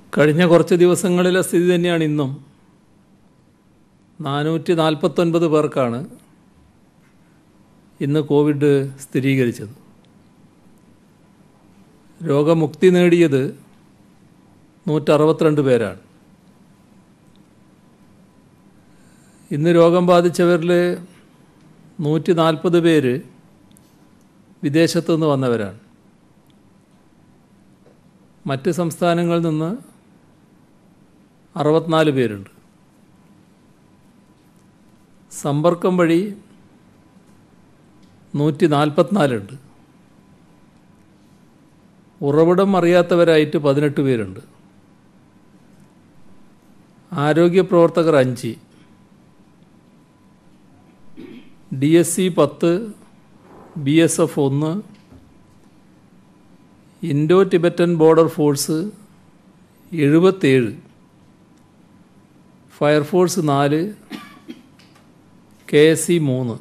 കഴിഞ്ഞ കുറച്ച് ദിവസങ്ങളിലെ സ്ഥിതി തന്നെയാണ് ഇന്നും നാനൂറ്റി നാൽപ്പത്തൊൻപത് പേർക്കാണ് ഇന്ന് കോവിഡ് സ്ഥിരീകരിച്ചത് രോഗമുക്തി നേടിയത് നൂറ്ററുപത്തിരണ്ട് പേരാണ് ഇന്ന് രോഗം ബാധിച്ചവരിൽ നൂറ്റി നാൽപ്പത് പേര് വിദേശത്തു നിന്ന് വന്നവരാണ് മറ്റ് സംസ്ഥാനങ്ങളിൽ നിന്ന് അറുപത്തിനാല് പേരുണ്ട് സമ്പർക്കം വഴി നൂറ്റി നാൽപ്പത്തിനാലുണ്ട് ഉറവിടം അറിയാത്തവരായിട്ട് പതിനെട്ട് പേരുണ്ട് ആരോഗ്യ പ്രവർത്തകർ അഞ്ച് ഡി എസ് സി പത്ത് ബി എസ് എഫ് ഒന്ന് ഇൻഡോ ടിബറ്റൻ ബോർഡർ ഫോഴ്സ് എഴുപത്തേഴ് ഫയർഫോഴ്സ് നാല് കെ എസ് സി മൂന്ന്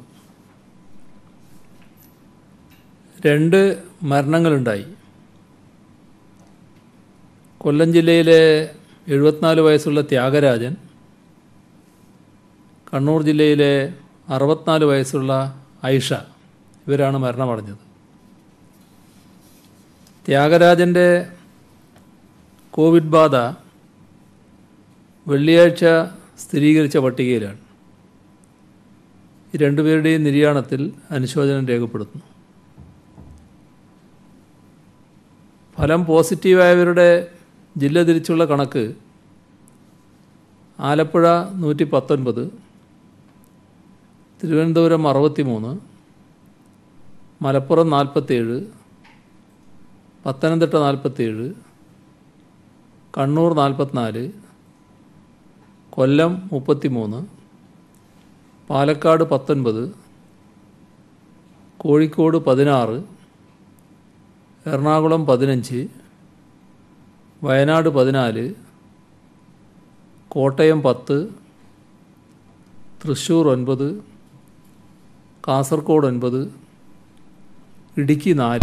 രണ്ട് മരണങ്ങളുണ്ടായി കൊല്ലം ജില്ലയിലെ എഴുപത്തിനാല് വയസ്സുള്ള ത്യാഗരാജൻ കണ്ണൂർ ജില്ലയിലെ അറുപത്തിനാല് വയസ്സുള്ള ഐഷ ഇവരാണ് മരണമടഞ്ഞത് ത്യാഗരാജൻ്റെ കോവിഡ് ബാധ വെള്ളിയാഴ്ച സ്ഥിരീകരിച്ച പട്ടികയിലാണ് ഈ രണ്ടുപേരുടെയും നിര്യാണത്തിൽ അനുശോചനം രേഖപ്പെടുത്തുന്നു ഫലം പോസിറ്റീവായവരുടെ ജില്ല തിരിച്ചുള്ള കണക്ക് ആലപ്പുഴ നൂറ്റി പത്തൊൻപത് തിരുവനന്തപുരം അറുപത്തി മൂന്ന് മലപ്പുറം നാൽപ്പത്തേഴ് പത്തനംതിട്ട നാൽപ്പത്തേഴ് കണ്ണൂർ നാൽപ്പത്തിനാല് കൊല്ലം മുപ്പത്തി മൂന്ന് പാലക്കാട് പത്തൊൻപത് കോഴിക്കോട് പതിനാറ് എറണാകുളം പതിനഞ്ച് വയനാട് പതിനാല് കോട്ടയം പത്ത് തൃശ്ശൂർ ഒൻപത് കാസർഗോഡ് ഒൻപത് ഇടുക്കി നാല്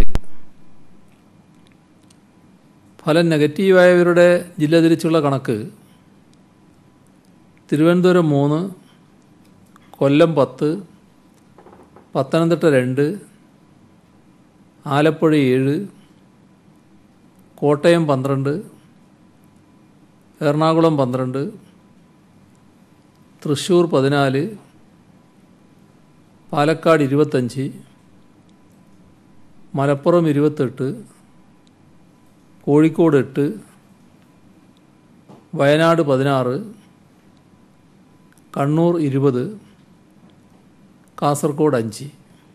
ഫലം നെഗറ്റീവായവരുടെ ജില്ല തിരിച്ചുള്ള കണക്ക് തിരുവനന്തപുരം മൂന്ന് കൊല്ലം പത്ത് പത്തനംതിട്ട രണ്ട് ആലപ്പുഴ ഏഴ് കോട്ടയം പന്ത്രണ്ട് എറണാകുളം പന്ത്രണ്ട് തൃശ്ശൂർ പതിനാല് പാലക്കാട് ഇരുപത്തഞ്ച് മലപ്പുറം ഇരുപത്തെട്ട് കോഴിക്കോട് എട്ട് വയനാട് പതിനാറ് കണ്ണൂർ ഇരുപത് കാസർഗോഡ് അഞ്ച്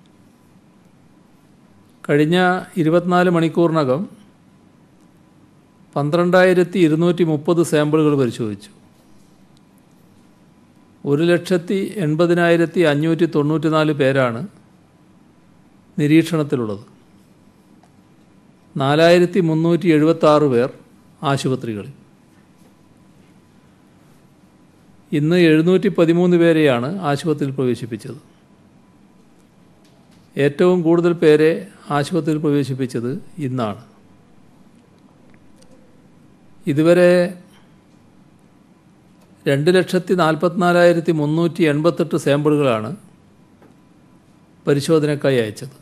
കഴിഞ്ഞ ഇരുപത്തിനാല് മണിക്കൂറിനകം പന്ത്രണ്ടായിരത്തി ഇരുന്നൂറ്റി മുപ്പത് സാമ്പിളുകൾ പരിശോധിച്ചു ഒരു ലക്ഷത്തി എൺപതിനായിരത്തി അഞ്ഞൂറ്റി തൊണ്ണൂറ്റി നാല് പേരാണ് നിരീക്ഷണത്തിലുള്ളത് നാലായിരത്തി മുന്നൂറ്റി എഴുപത്തി ആറ് പേർ ആശുപത്രികളിൽ ഇന്ന് എഴുന്നൂറ്റി പതിമൂന്ന് പേരെയാണ് ആശുപത്രിയിൽ പ്രവേശിപ്പിച്ചത് ഏറ്റവും കൂടുതൽ പേരെ ആശുപത്രിയിൽ പ്രവേശിപ്പിച്ചത് ഇന്നാണ് ഇതുവരെ രണ്ട് ലക്ഷത്തി നാൽപ്പത്തിനാലായിരത്തി മുന്നൂറ്റി എൺപത്തെട്ട് സാമ്പിളുകളാണ് പരിശോധനയ്ക്കായി അയച്ചത്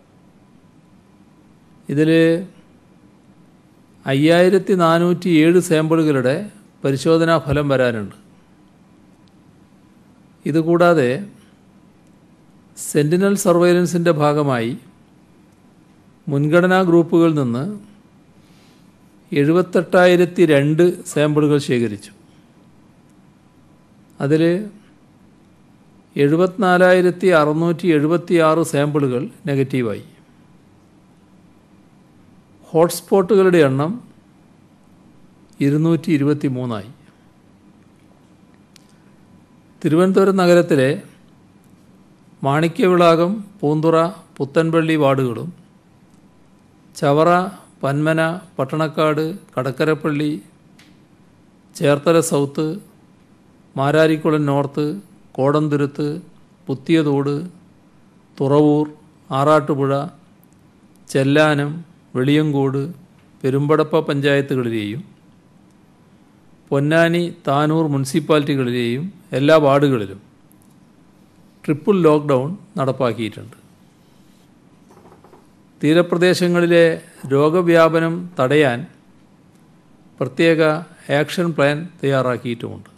ഇതിൽ അയ്യായിരത്തി നാനൂറ്റി ഏഴ് സാമ്പിളുകളുടെ പരിശോധനാ ഫലം വരാനുണ്ട് ഇതുകൂടാതെ സെൻറ്റിനൽ സർവൈലൻസിൻ്റെ ഭാഗമായി മുൻഗണനാ ഗ്രൂപ്പുകളിൽ നിന്ന് എഴുപത്തെട്ടായിരത്തി രണ്ട് സാമ്പിളുകൾ ശേഖരിച്ചു അതിൽ എഴുപത്തിനാലായിരത്തി അറുന്നൂറ്റി എഴുപത്തി ആറ് സാമ്പിളുകൾ നെഗറ്റീവായി ഹോട്ട്സ്പോട്ടുകളുടെ എണ്ണം ഇരുന്നൂറ്റി ഇരുപത്തി മൂന്നായി തിരുവനന്തപുരം നഗരത്തിലെ മാണിക്യവിളാകം പൂന്തുറ പുത്തൻപള്ളി വാർഡുകളും ചവറ പന്മന പട്ടണക്കാട് കടക്കരപ്പള്ളി ചേർത്തല സൗത്ത് മാരാരിക്കുളം നോർത്ത് കോടന്തുരുത്ത് പുത്തിയതോട് തുറവൂർ ആറാട്ടുപുഴ ചെല്ലാനം വെളിയങ്കോട് പെരുമ്പടപ്പ പഞ്ചായത്തുകളിലെയും പൊന്നാനി താനൂർ മുനിസിപ്പാലിറ്റികളിലെയും എല്ലാ വാർഡുകളിലും ട്രിപ്പിൾ ലോക്ക്ഡൗൺ നടപ്പാക്കിയിട്ടുണ്ട് തീരപ്രദേശങ്ങളിലെ രോഗവ്യാപനം തടയാൻ പ്രത്യേക ആക്ഷൻ പ്ലാൻ തയ്യാറാക്കിയിട്ടുമുണ്ട്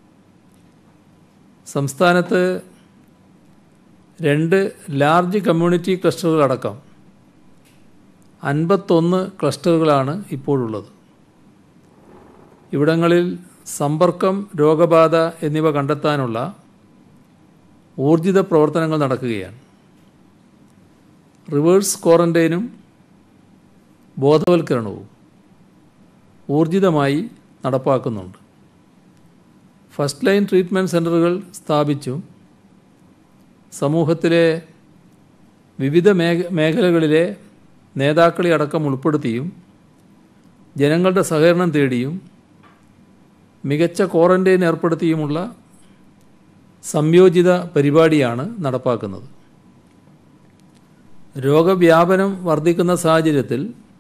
സംസ്ഥാനത്ത് രണ്ട് ലാർജ് കമ്മ്യൂണിറ്റി ക്ലസ്റ്ററുകളടക്കം അൻപത്തൊന്ന് ക്ലസ്റ്ററുകളാണ് ഇപ്പോഴുള്ളത് ഇവിടങ്ങളിൽ സമ്പർക്കം രോഗബാധ എന്നിവ കണ്ടെത്താനുള്ള ഊർജിത പ്രവർത്തനങ്ങൾ നടക്കുകയാണ് റിവേഴ്സ് ക്വാറന്റൈനും ബോധവൽക്കരണവും ഊർജിതമായി നടപ്പാക്കുന്നുണ്ട് ഫസ്റ്റ് ലൈൻ ട്രീറ്റ്മെൻറ്റ് സെൻ്ററുകൾ സ്ഥാപിച്ചും സമൂഹത്തിലെ വിവിധ മേഖ മേഖലകളിലെ നേതാക്കളെ അടക്കം ഉൾപ്പെടുത്തിയും ജനങ്ങളുടെ സഹകരണം തേടിയും മികച്ച ക്വാറന്റൈൻ ഏർപ്പെടുത്തിയുമുള്ള സംയോജിത പരിപാടിയാണ് നടപ്പാക്കുന്നത് രോഗവ്യാപനം വർദ്ധിക്കുന്ന സാഹചര്യത്തിൽ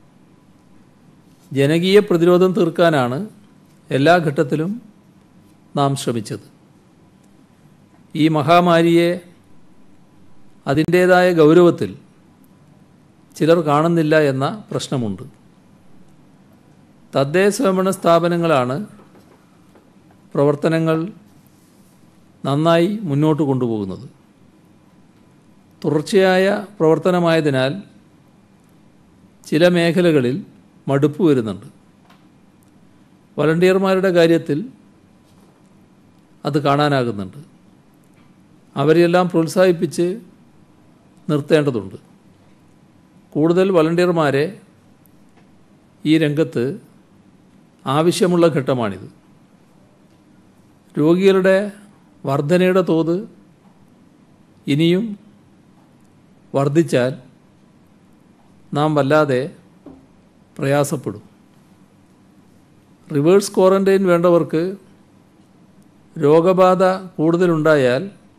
ജനകീയ പ്രതിരോധം തീർക്കാനാണ് എല്ലാ ഘട്ടത്തിലും നാം ശ്രമിച്ചത് ഈ മഹാമാരിയെ അതിൻ്റേതായ ഗൗരവത്തിൽ ചിലർ കാണുന്നില്ല എന്ന പ്രശ്നമുണ്ട് തദ്ദേശ സ്വയംഭരണ സ്ഥാപനങ്ങളാണ് പ്രവർത്തനങ്ങൾ നന്നായി മുന്നോട്ട് കൊണ്ടുപോകുന്നത് തുടർച്ചയായ പ്രവർത്തനമായതിനാൽ ചില മേഖലകളിൽ മടുപ്പ് വരുന്നുണ്ട് വളണ്ടിയർമാരുടെ കാര്യത്തിൽ അത് കാണാനാകുന്നുണ്ട് അവരെല്ലാം പ്രോത്സാഹിപ്പിച്ച് നിർത്തേണ്ടതുണ്ട് കൂടുതൽ വളണ്ടിയർമാരെ ഈ രംഗത്ത് ആവശ്യമുള്ള ഘട്ടമാണിത് രോഗികളുടെ വർധനയുടെ തോത് ഇനിയും വർദ്ധിച്ചാൽ നാം വല്ലാതെ പ്രയാസപ്പെടും റിവേഴ്സ് ക്വാറന്റൈൻ വേണ്ടവർക്ക് രോഗബാധ കൂടുതലുണ്ടായാൽ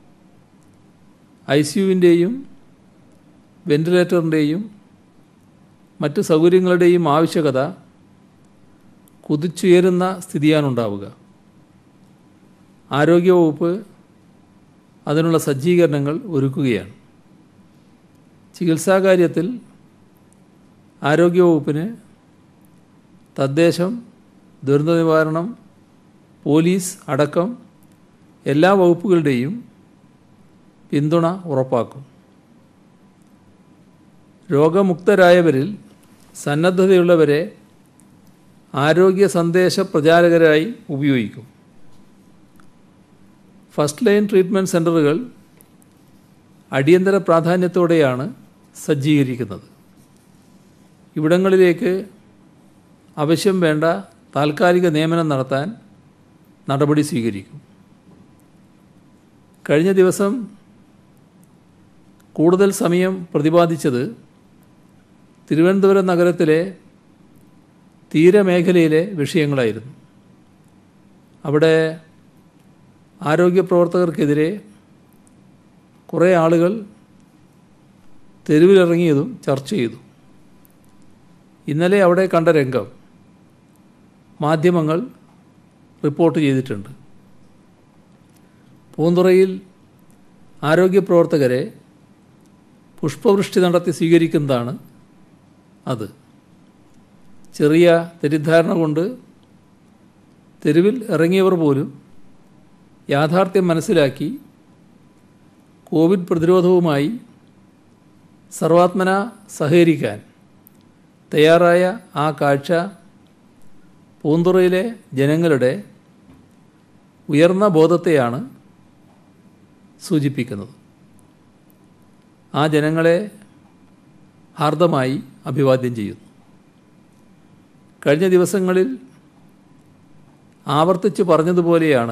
ഐ സിയുവിൻ്റെയും വെന്റിലേറ്ററിൻ്റെയും മറ്റ് സൗകര്യങ്ങളുടെയും ആവശ്യകത കുതിച്ചുയരുന്ന സ്ഥിതിയാണുണ്ടാവുക ആരോഗ്യവകുപ്പ് അതിനുള്ള സജ്ജീകരണങ്ങൾ ഒരുക്കുകയാണ് ചികിത്സാകാര്യത്തിൽ ആരോഗ്യവകുപ്പിന് തദ്ദേശം ദുരന്ത നിവാരണം പോലീസ് അടക്കം എല്ലാ വകുപ്പുകളുടെയും പിന്തുണ ഉറപ്പാക്കും രോഗമുക്തരായവരിൽ സന്നദ്ധതയുള്ളവരെ ആരോഗ്യ സന്ദേശ പ്രചാരകരായി ഉപയോഗിക്കും ഫസ്റ്റ് ലൈൻ ട്രീറ്റ്മെൻറ്റ് സെൻ്ററുകൾ അടിയന്തര പ്രാധാന്യത്തോടെയാണ് സജ്ജീകരിക്കുന്നത് ഇവിടങ്ങളിലേക്ക് ആവശ്യം വേണ്ട താൽക്കാലിക നിയമനം നടത്താൻ നടപടി സ്വീകരിക്കും കഴിഞ്ഞ ദിവസം കൂടുതൽ സമയം പ്രതിപാദിച്ചത് തിരുവനന്തപുരം നഗരത്തിലെ തീരമേഖലയിലെ വിഷയങ്ങളായിരുന്നു അവിടെ ആരോഗ്യ പ്രവർത്തകർക്കെതിരെ കുറേ ആളുകൾ തെരുവിലിറങ്ങിയതും ചർച്ച ചെയ്തു ഇന്നലെ അവിടെ കണ്ട രംഗം മാധ്യമങ്ങൾ റിപ്പോർട്ട് ചെയ്തിട്ടുണ്ട് പൂന്തുറയിൽ ആരോഗ്യ പ്രവർത്തകരെ പുഷ്പവൃഷ്ടി നടത്തി സ്വീകരിക്കുന്നതാണ് അത് ചെറിയ തെറ്റിദ്ധാരണ കൊണ്ട് തെരുവിൽ ഇറങ്ങിയവർ പോലും യാഥാർത്ഥ്യം മനസ്സിലാക്കി കോവിഡ് പ്രതിരോധവുമായി സർവാത്മന സഹകരിക്കാൻ തയ്യാറായ ആ കാഴ്ച പൂന്തുറയിലെ ജനങ്ങളുടെ ഉയർന്ന ബോധത്തെയാണ് സൂചിപ്പിക്കുന്നത് ആ ജനങ്ങളെ ഹാർദമായി അഭിവാദ്യം ചെയ്യുന്നു കഴിഞ്ഞ ദിവസങ്ങളിൽ ആവർത്തിച്ച് പറഞ്ഞതുപോലെയാണ്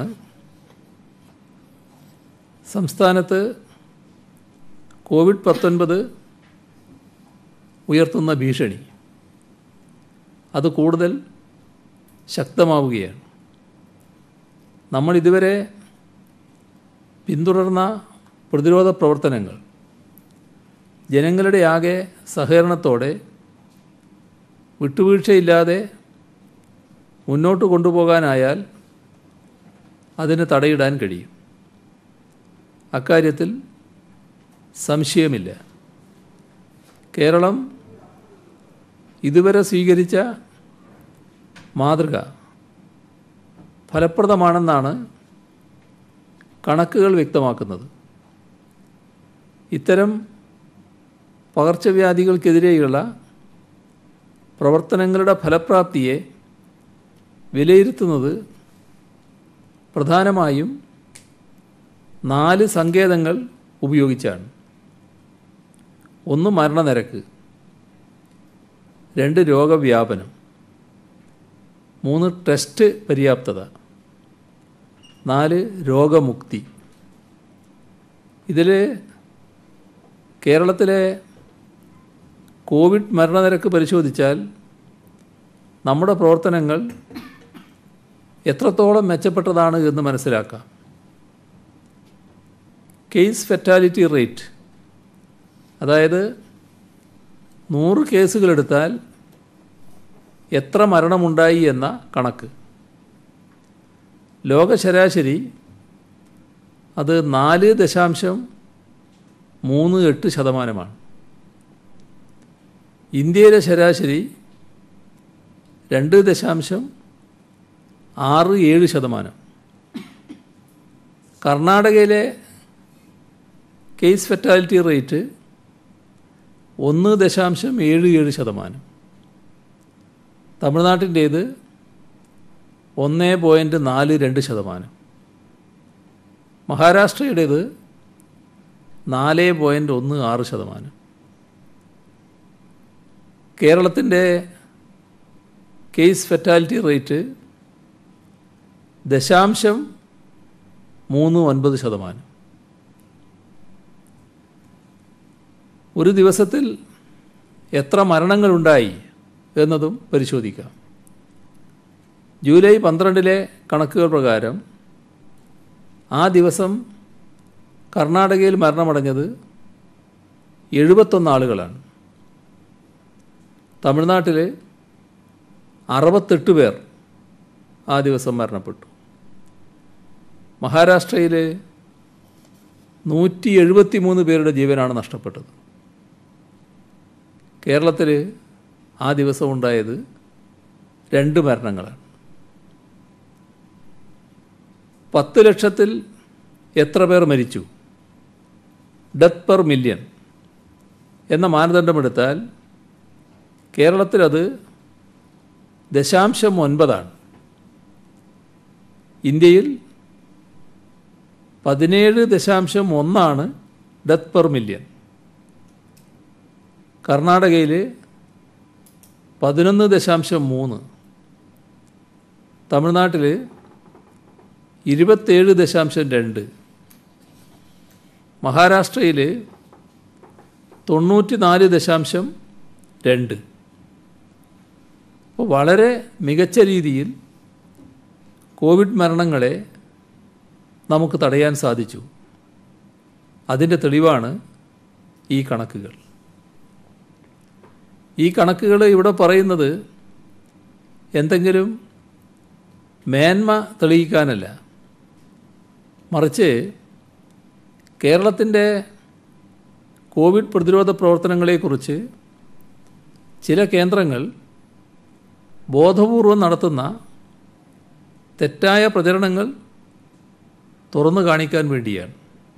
സംസ്ഥാനത്ത് കോവിഡ് പത്തൊൻപത് ഉയർത്തുന്ന ഭീഷണി അത് കൂടുതൽ ശക്തമാവുകയാണ് നമ്മൾ ഇതുവരെ പിന്തുടർന്ന പ്രതിരോധ പ്രവർത്തനങ്ങൾ ജനങ്ങളുടെ ആകെ സഹകരണത്തോടെ വിട്ടുവീഴ്ചയില്ലാതെ മുന്നോട്ട് കൊണ്ടുപോകാനായാൽ അതിന് തടയിടാൻ കഴിയും അക്കാര്യത്തിൽ സംശയമില്ല കേരളം ഇതുവരെ സ്വീകരിച്ച മാതൃക ഫലപ്രദമാണെന്നാണ് കണക്കുകൾ വ്യക്തമാക്കുന്നത് ഇത്തരം പകർച്ചവ്യാധികൾക്കെതിരെയുള്ള പ്രവർത്തനങ്ങളുടെ ഫലപ്രാപ്തിയെ വിലയിരുത്തുന്നത് പ്രധാനമായും നാല് സങ്കേതങ്ങൾ ഉപയോഗിച്ചാണ് ഒന്ന് മരണനിരക്ക് രണ്ട് രോഗവ്യാപനം മൂന്ന് ടെസ്റ്റ് പര്യാപ്തത നാല് രോഗമുക്തി ഇതിൽ കേരളത്തിലെ കോവിഡ് മരണനിരക്ക് പരിശോധിച്ചാൽ നമ്മുടെ പ്രവർത്തനങ്ങൾ എത്രത്തോളം മെച്ചപ്പെട്ടതാണ് എന്ന് മനസ്സിലാക്കാം കേസ് ഫെറ്റാലിറ്റി റേറ്റ് അതായത് നൂറ് കേസുകളെടുത്താൽ എത്ര മരണമുണ്ടായി എന്ന കണക്ക് ലോക ശരാശരി അത് നാല് ദശാംശം മൂന്ന് എട്ട് ശതമാനമാണ് ഇന്ത്യയിലെ ശരാശരി രണ്ട് ദശാംശം ആറ് ഏഴ് ശതമാനം കർണാടകയിലെ കേസ് ഫെറ്റാലിറ്റി റേറ്റ് ഒന്ന് ദശാംശം ഏഴ് ഏഴ് ശതമാനം തമിഴ്നാട്ടിൻ്റേത് ഒന്ന് പോയിൻറ്റ് നാല് രണ്ട് ശതമാനം മഹാരാഷ്ട്രയുടേത് നാല് പോയിൻറ്റ് ഒന്ന് ആറ് ശതമാനം കേരളത്തിൻ്റെ കേസ് ഫെറ്റാലിറ്റി റേറ്റ് ദശാംശം മൂന്ന് ഒൻപത് ശതമാനം ഒരു ദിവസത്തിൽ എത്ര മരണങ്ങളുണ്ടായി എന്നതും പരിശോധിക്കാം ജൂലൈ പന്ത്രണ്ടിലെ കണക്കുകൾ പ്രകാരം ആ ദിവസം കർണാടകയിൽ മരണമടഞ്ഞത് എഴുപത്തൊന്ന് ആളുകളാണ് തമിഴ്നാട്ടിൽ അറുപത്തെട്ട് പേർ ആ ദിവസം മരണപ്പെട്ടു മഹാരാഷ്ട്രയിൽ നൂറ്റി എഴുപത്തി മൂന്ന് പേരുടെ ജീവനാണ് നഷ്ടപ്പെട്ടത് കേരളത്തിൽ ആ ദിവസം ഉണ്ടായത് രണ്ട് മരണങ്ങളാണ് പത്ത് ലക്ഷത്തിൽ എത്ര പേർ മരിച്ചു ഡെത്ത് പെർ മില്യൺ എന്ന മാനദണ്ഡമെടുത്താൽ കേരളത്തിലത് ദശാംശം ഒൻപതാണ് ഇന്ത്യയിൽ പതിനേഴ് ദശാംശം ഒന്നാണ് ഡെത്ത് പെർ മില്യൺ കർണാടകയിൽ പതിനൊന്ന് ദശാംശം മൂന്ന് തമിഴ്നാട്ടിൽ ഇരുപത്തേഴ് ദശാംശം രണ്ട് മഹാരാഷ്ട്രയിൽ തൊണ്ണൂറ്റി നാല് ദശാംശം രണ്ട് അപ്പോൾ വളരെ മികച്ച രീതിയിൽ കോവിഡ് മരണങ്ങളെ നമുക്ക് തടയാൻ സാധിച്ചു അതിൻ്റെ തെളിവാണ് ഈ കണക്കുകൾ ഈ കണക്കുകൾ ഇവിടെ പറയുന്നത് എന്തെങ്കിലും മേന്മ തെളിയിക്കാനല്ല മറിച്ച് കേരളത്തിൻ്റെ കോവിഡ് പ്രതിരോധ പ്രവർത്തനങ്ങളെക്കുറിച്ച് ചില കേന്ദ്രങ്ങൾ ബോധപൂർവം നടത്തുന്ന തെറ്റായ പ്രചരണങ്ങൾ തുറന്നു കാണിക്കാൻ വേണ്ടിയാണ്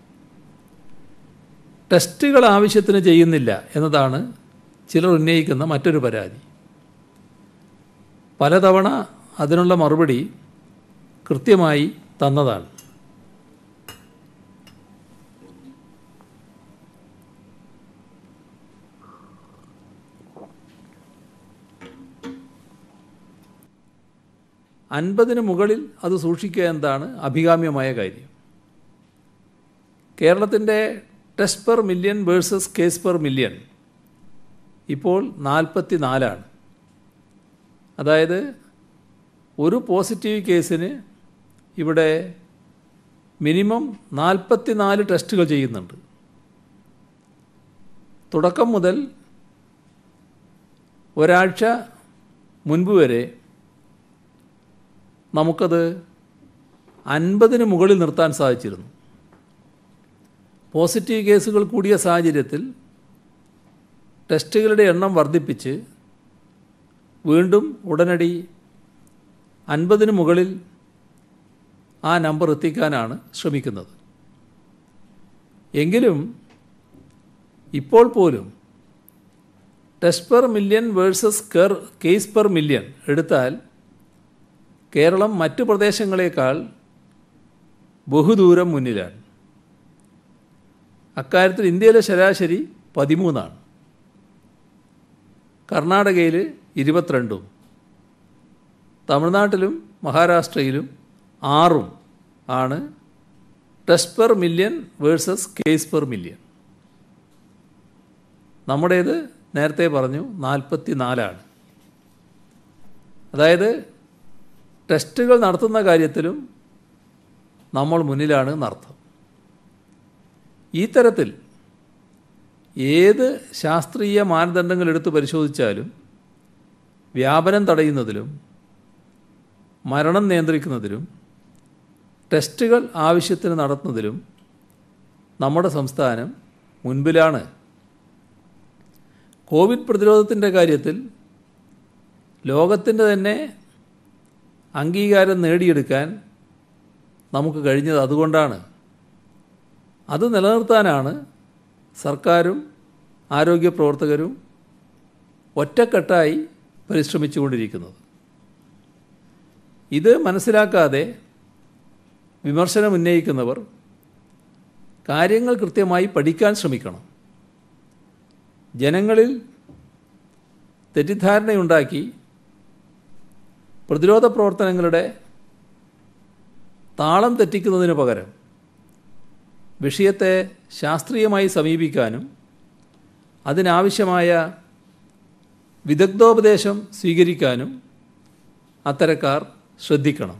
ടെസ്റ്റുകൾ ആവശ്യത്തിന് ചെയ്യുന്നില്ല എന്നതാണ് ചിലർ ഉന്നയിക്കുന്ന മറ്റൊരു പരാതി പലതവണ അതിനുള്ള മറുപടി കൃത്യമായി തന്നതാണ് അൻപതിന് മുകളിൽ അത് സൂക്ഷിക്കുക എന്നതാണ് അഭികാമ്യമായ കാര്യം കേരളത്തിൻ്റെ test per million versus case per million ഇപ്പോൾ നാൽപ്പത്തി നാലാണ് അതായത് ഒരു പോസിറ്റീവ് കേസിന് ഇവിടെ മിനിമം നാൽപ്പത്തി നാല് ടെസ്റ്റുകൾ ചെയ്യുന്നുണ്ട് തുടക്കം മുതൽ ഒരാഴ്ച മുൻപ് വരെ നമുക്കത് അൻപതിന് മുകളിൽ നിർത്താൻ സാധിച്ചിരുന്നു പോസിറ്റീവ് കേസുകൾ കൂടിയ സാഹചര്യത്തിൽ ടെസ്റ്റുകളുടെ എണ്ണം വർദ്ധിപ്പിച്ച് വീണ്ടും ഉടനടി അൻപതിന് മുകളിൽ ആ നമ്പർ എത്തിക്കാനാണ് ശ്രമിക്കുന്നത് എങ്കിലും ഇപ്പോൾ പോലും ടെസ്റ്റ് പെർ മില്യൺ വേഴ്സസ് കെർ കേസ് പെർ മില്യൺ എടുത്താൽ കേരളം മറ്റു പ്രദേശങ്ങളെക്കാൾ ബഹുദൂരം മുന്നിലാണ് അക്കാര്യത്തിൽ ഇന്ത്യയിലെ ശരാശരി പതിമൂന്നാണ് കർണാടകയിൽ ഇരുപത്തിരണ്ടും തമിഴ്നാട്ടിലും മഹാരാഷ്ട്രയിലും ആറും ആണ് test per million versus case per million നമ്മുടേത് നേരത്തെ പറഞ്ഞു നാൽപ്പത്തി നാലാണ് അതായത് ടെസ്റ്റുകൾ നടത്തുന്ന കാര്യത്തിലും നമ്മൾ മുന്നിലാണ് എന്നർത്ഥം ഈ തരത്തിൽ ഏത് ശാസ്ത്രീയ മാനദണ്ഡങ്ങൾ എടുത്ത് പരിശോധിച്ചാലും വ്യാപനം തടയുന്നതിലും മരണം നിയന്ത്രിക്കുന്നതിലും ടെസ്റ്റുകൾ ആവശ്യത്തിന് നടത്തുന്നതിലും നമ്മുടെ സംസ്ഥാനം മുൻപിലാണ് കോവിഡ് പ്രതിരോധത്തിൻ്റെ കാര്യത്തിൽ ലോകത്തിൻ്റെ തന്നെ അംഗീകാരം നേടിയെടുക്കാൻ നമുക്ക് കഴിഞ്ഞത് അതുകൊണ്ടാണ് അത് നിലനിർത്താനാണ് സർക്കാരും ആരോഗ്യ പ്രവർത്തകരും ഒറ്റക്കെട്ടായി പരിശ്രമിച്ചുകൊണ്ടിരിക്കുന്നത് ഇത് മനസ്സിലാക്കാതെ വിമർശനം ഉന്നയിക്കുന്നവർ കാര്യങ്ങൾ കൃത്യമായി പഠിക്കാൻ ശ്രമിക്കണം ജനങ്ങളിൽ തെറ്റിദ്ധാരണയുണ്ടാക്കി പ്രതിരോധ പ്രവർത്തനങ്ങളുടെ താളം തെറ്റിക്കുന്നതിന് പകരം വിഷയത്തെ ശാസ്ത്രീയമായി സമീപിക്കാനും അതിനാവശ്യമായ വിദഗ്ധോപദേശം സ്വീകരിക്കാനും അത്തരക്കാർ ശ്രദ്ധിക്കണം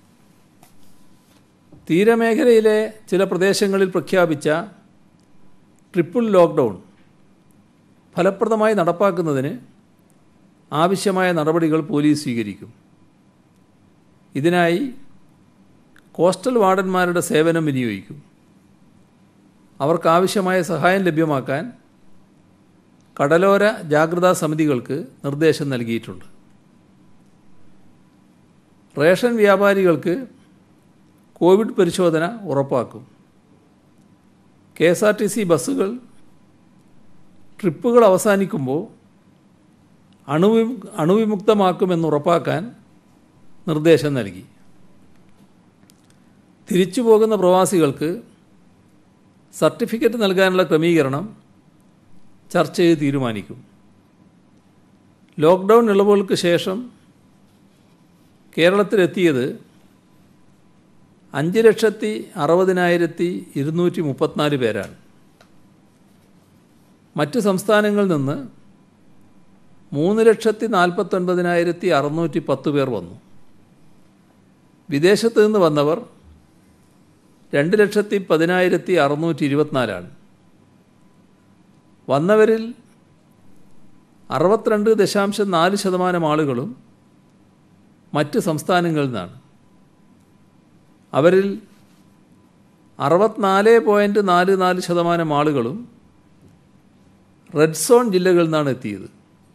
തീരമേഖലയിലെ ചില പ്രദേശങ്ങളിൽ പ്രഖ്യാപിച്ച ട്രിപ്പിൾ ലോക്ക്ഡൗൺ ഫലപ്രദമായി നടപ്പാക്കുന്നതിന് ആവശ്യമായ നടപടികൾ പോലീസ് സ്വീകരിക്കും ഇതിനായി കോസ്റ്റൽ വാർഡന്മാരുടെ സേവനം വിനിയോഗിക്കും അവർക്കാവശ്യമായ സഹായം ലഭ്യമാക്കാൻ കടലോര ജാഗ്രതാ സമിതികൾക്ക് നിർദ്ദേശം നൽകിയിട്ടുണ്ട് റേഷൻ വ്യാപാരികൾക്ക് കോവിഡ് പരിശോധന ഉറപ്പാക്കും K S R T C ബസ്സുകൾ ട്രിപ്പുകൾ അവസാനിക്കുമ്പോൾ അണുവി അണുവിമുക്തമാക്കുമെന്ന് ഉറപ്പാക്കാൻ നിർദ്ദേശം നൽകി തിരിച്ചു പോകുന്ന പ്രവാസികൾക്ക് സർട്ടിഫിക്കറ്റ് നൽകാനുള്ള ക്രമീകരണം ചർച്ച ചെയ്ത് തീരുമാനിക്കും ലോക്ക്ഡൗൺ ഇളവുകൾക്ക് ശേഷം കേരളത്തിലെത്തിയത് അഞ്ച് ലക്ഷത്തി അറുപതിനായിരത്തി ഇരുന്നൂറ്റി മുപ്പത്തിനാല് പേരാണ് മറ്റ് സംസ്ഥാനങ്ങളിൽ നിന്ന് മൂന്ന് ലക്ഷത്തി നാൽപ്പത്തൊൻപതിനായിരത്തി അറുന്നൂറ്റി പത്ത് പേർ വന്നു വിദേശത്ത് നിന്ന് വന്നവർ രണ്ട് ലക്ഷത്തി പതിനായിരത്തി അറുന്നൂറ്റി ഇരുപത്തിനാലാണ് വന്നവരിൽ അറുപത്തിരണ്ട് ദശാംശം നാല് ശതമാനം ആളുകളും മറ്റ് സംസ്ഥാനങ്ങളിൽ നിന്നാണ് അവരിൽ അറുപത്തിനാല് പോയിൻറ്റ് നാല് നാല് ശതമാനം ആളുകളും റെഡ് സോൺ ജില്ലകളിൽ നിന്നാണ് എത്തിയത്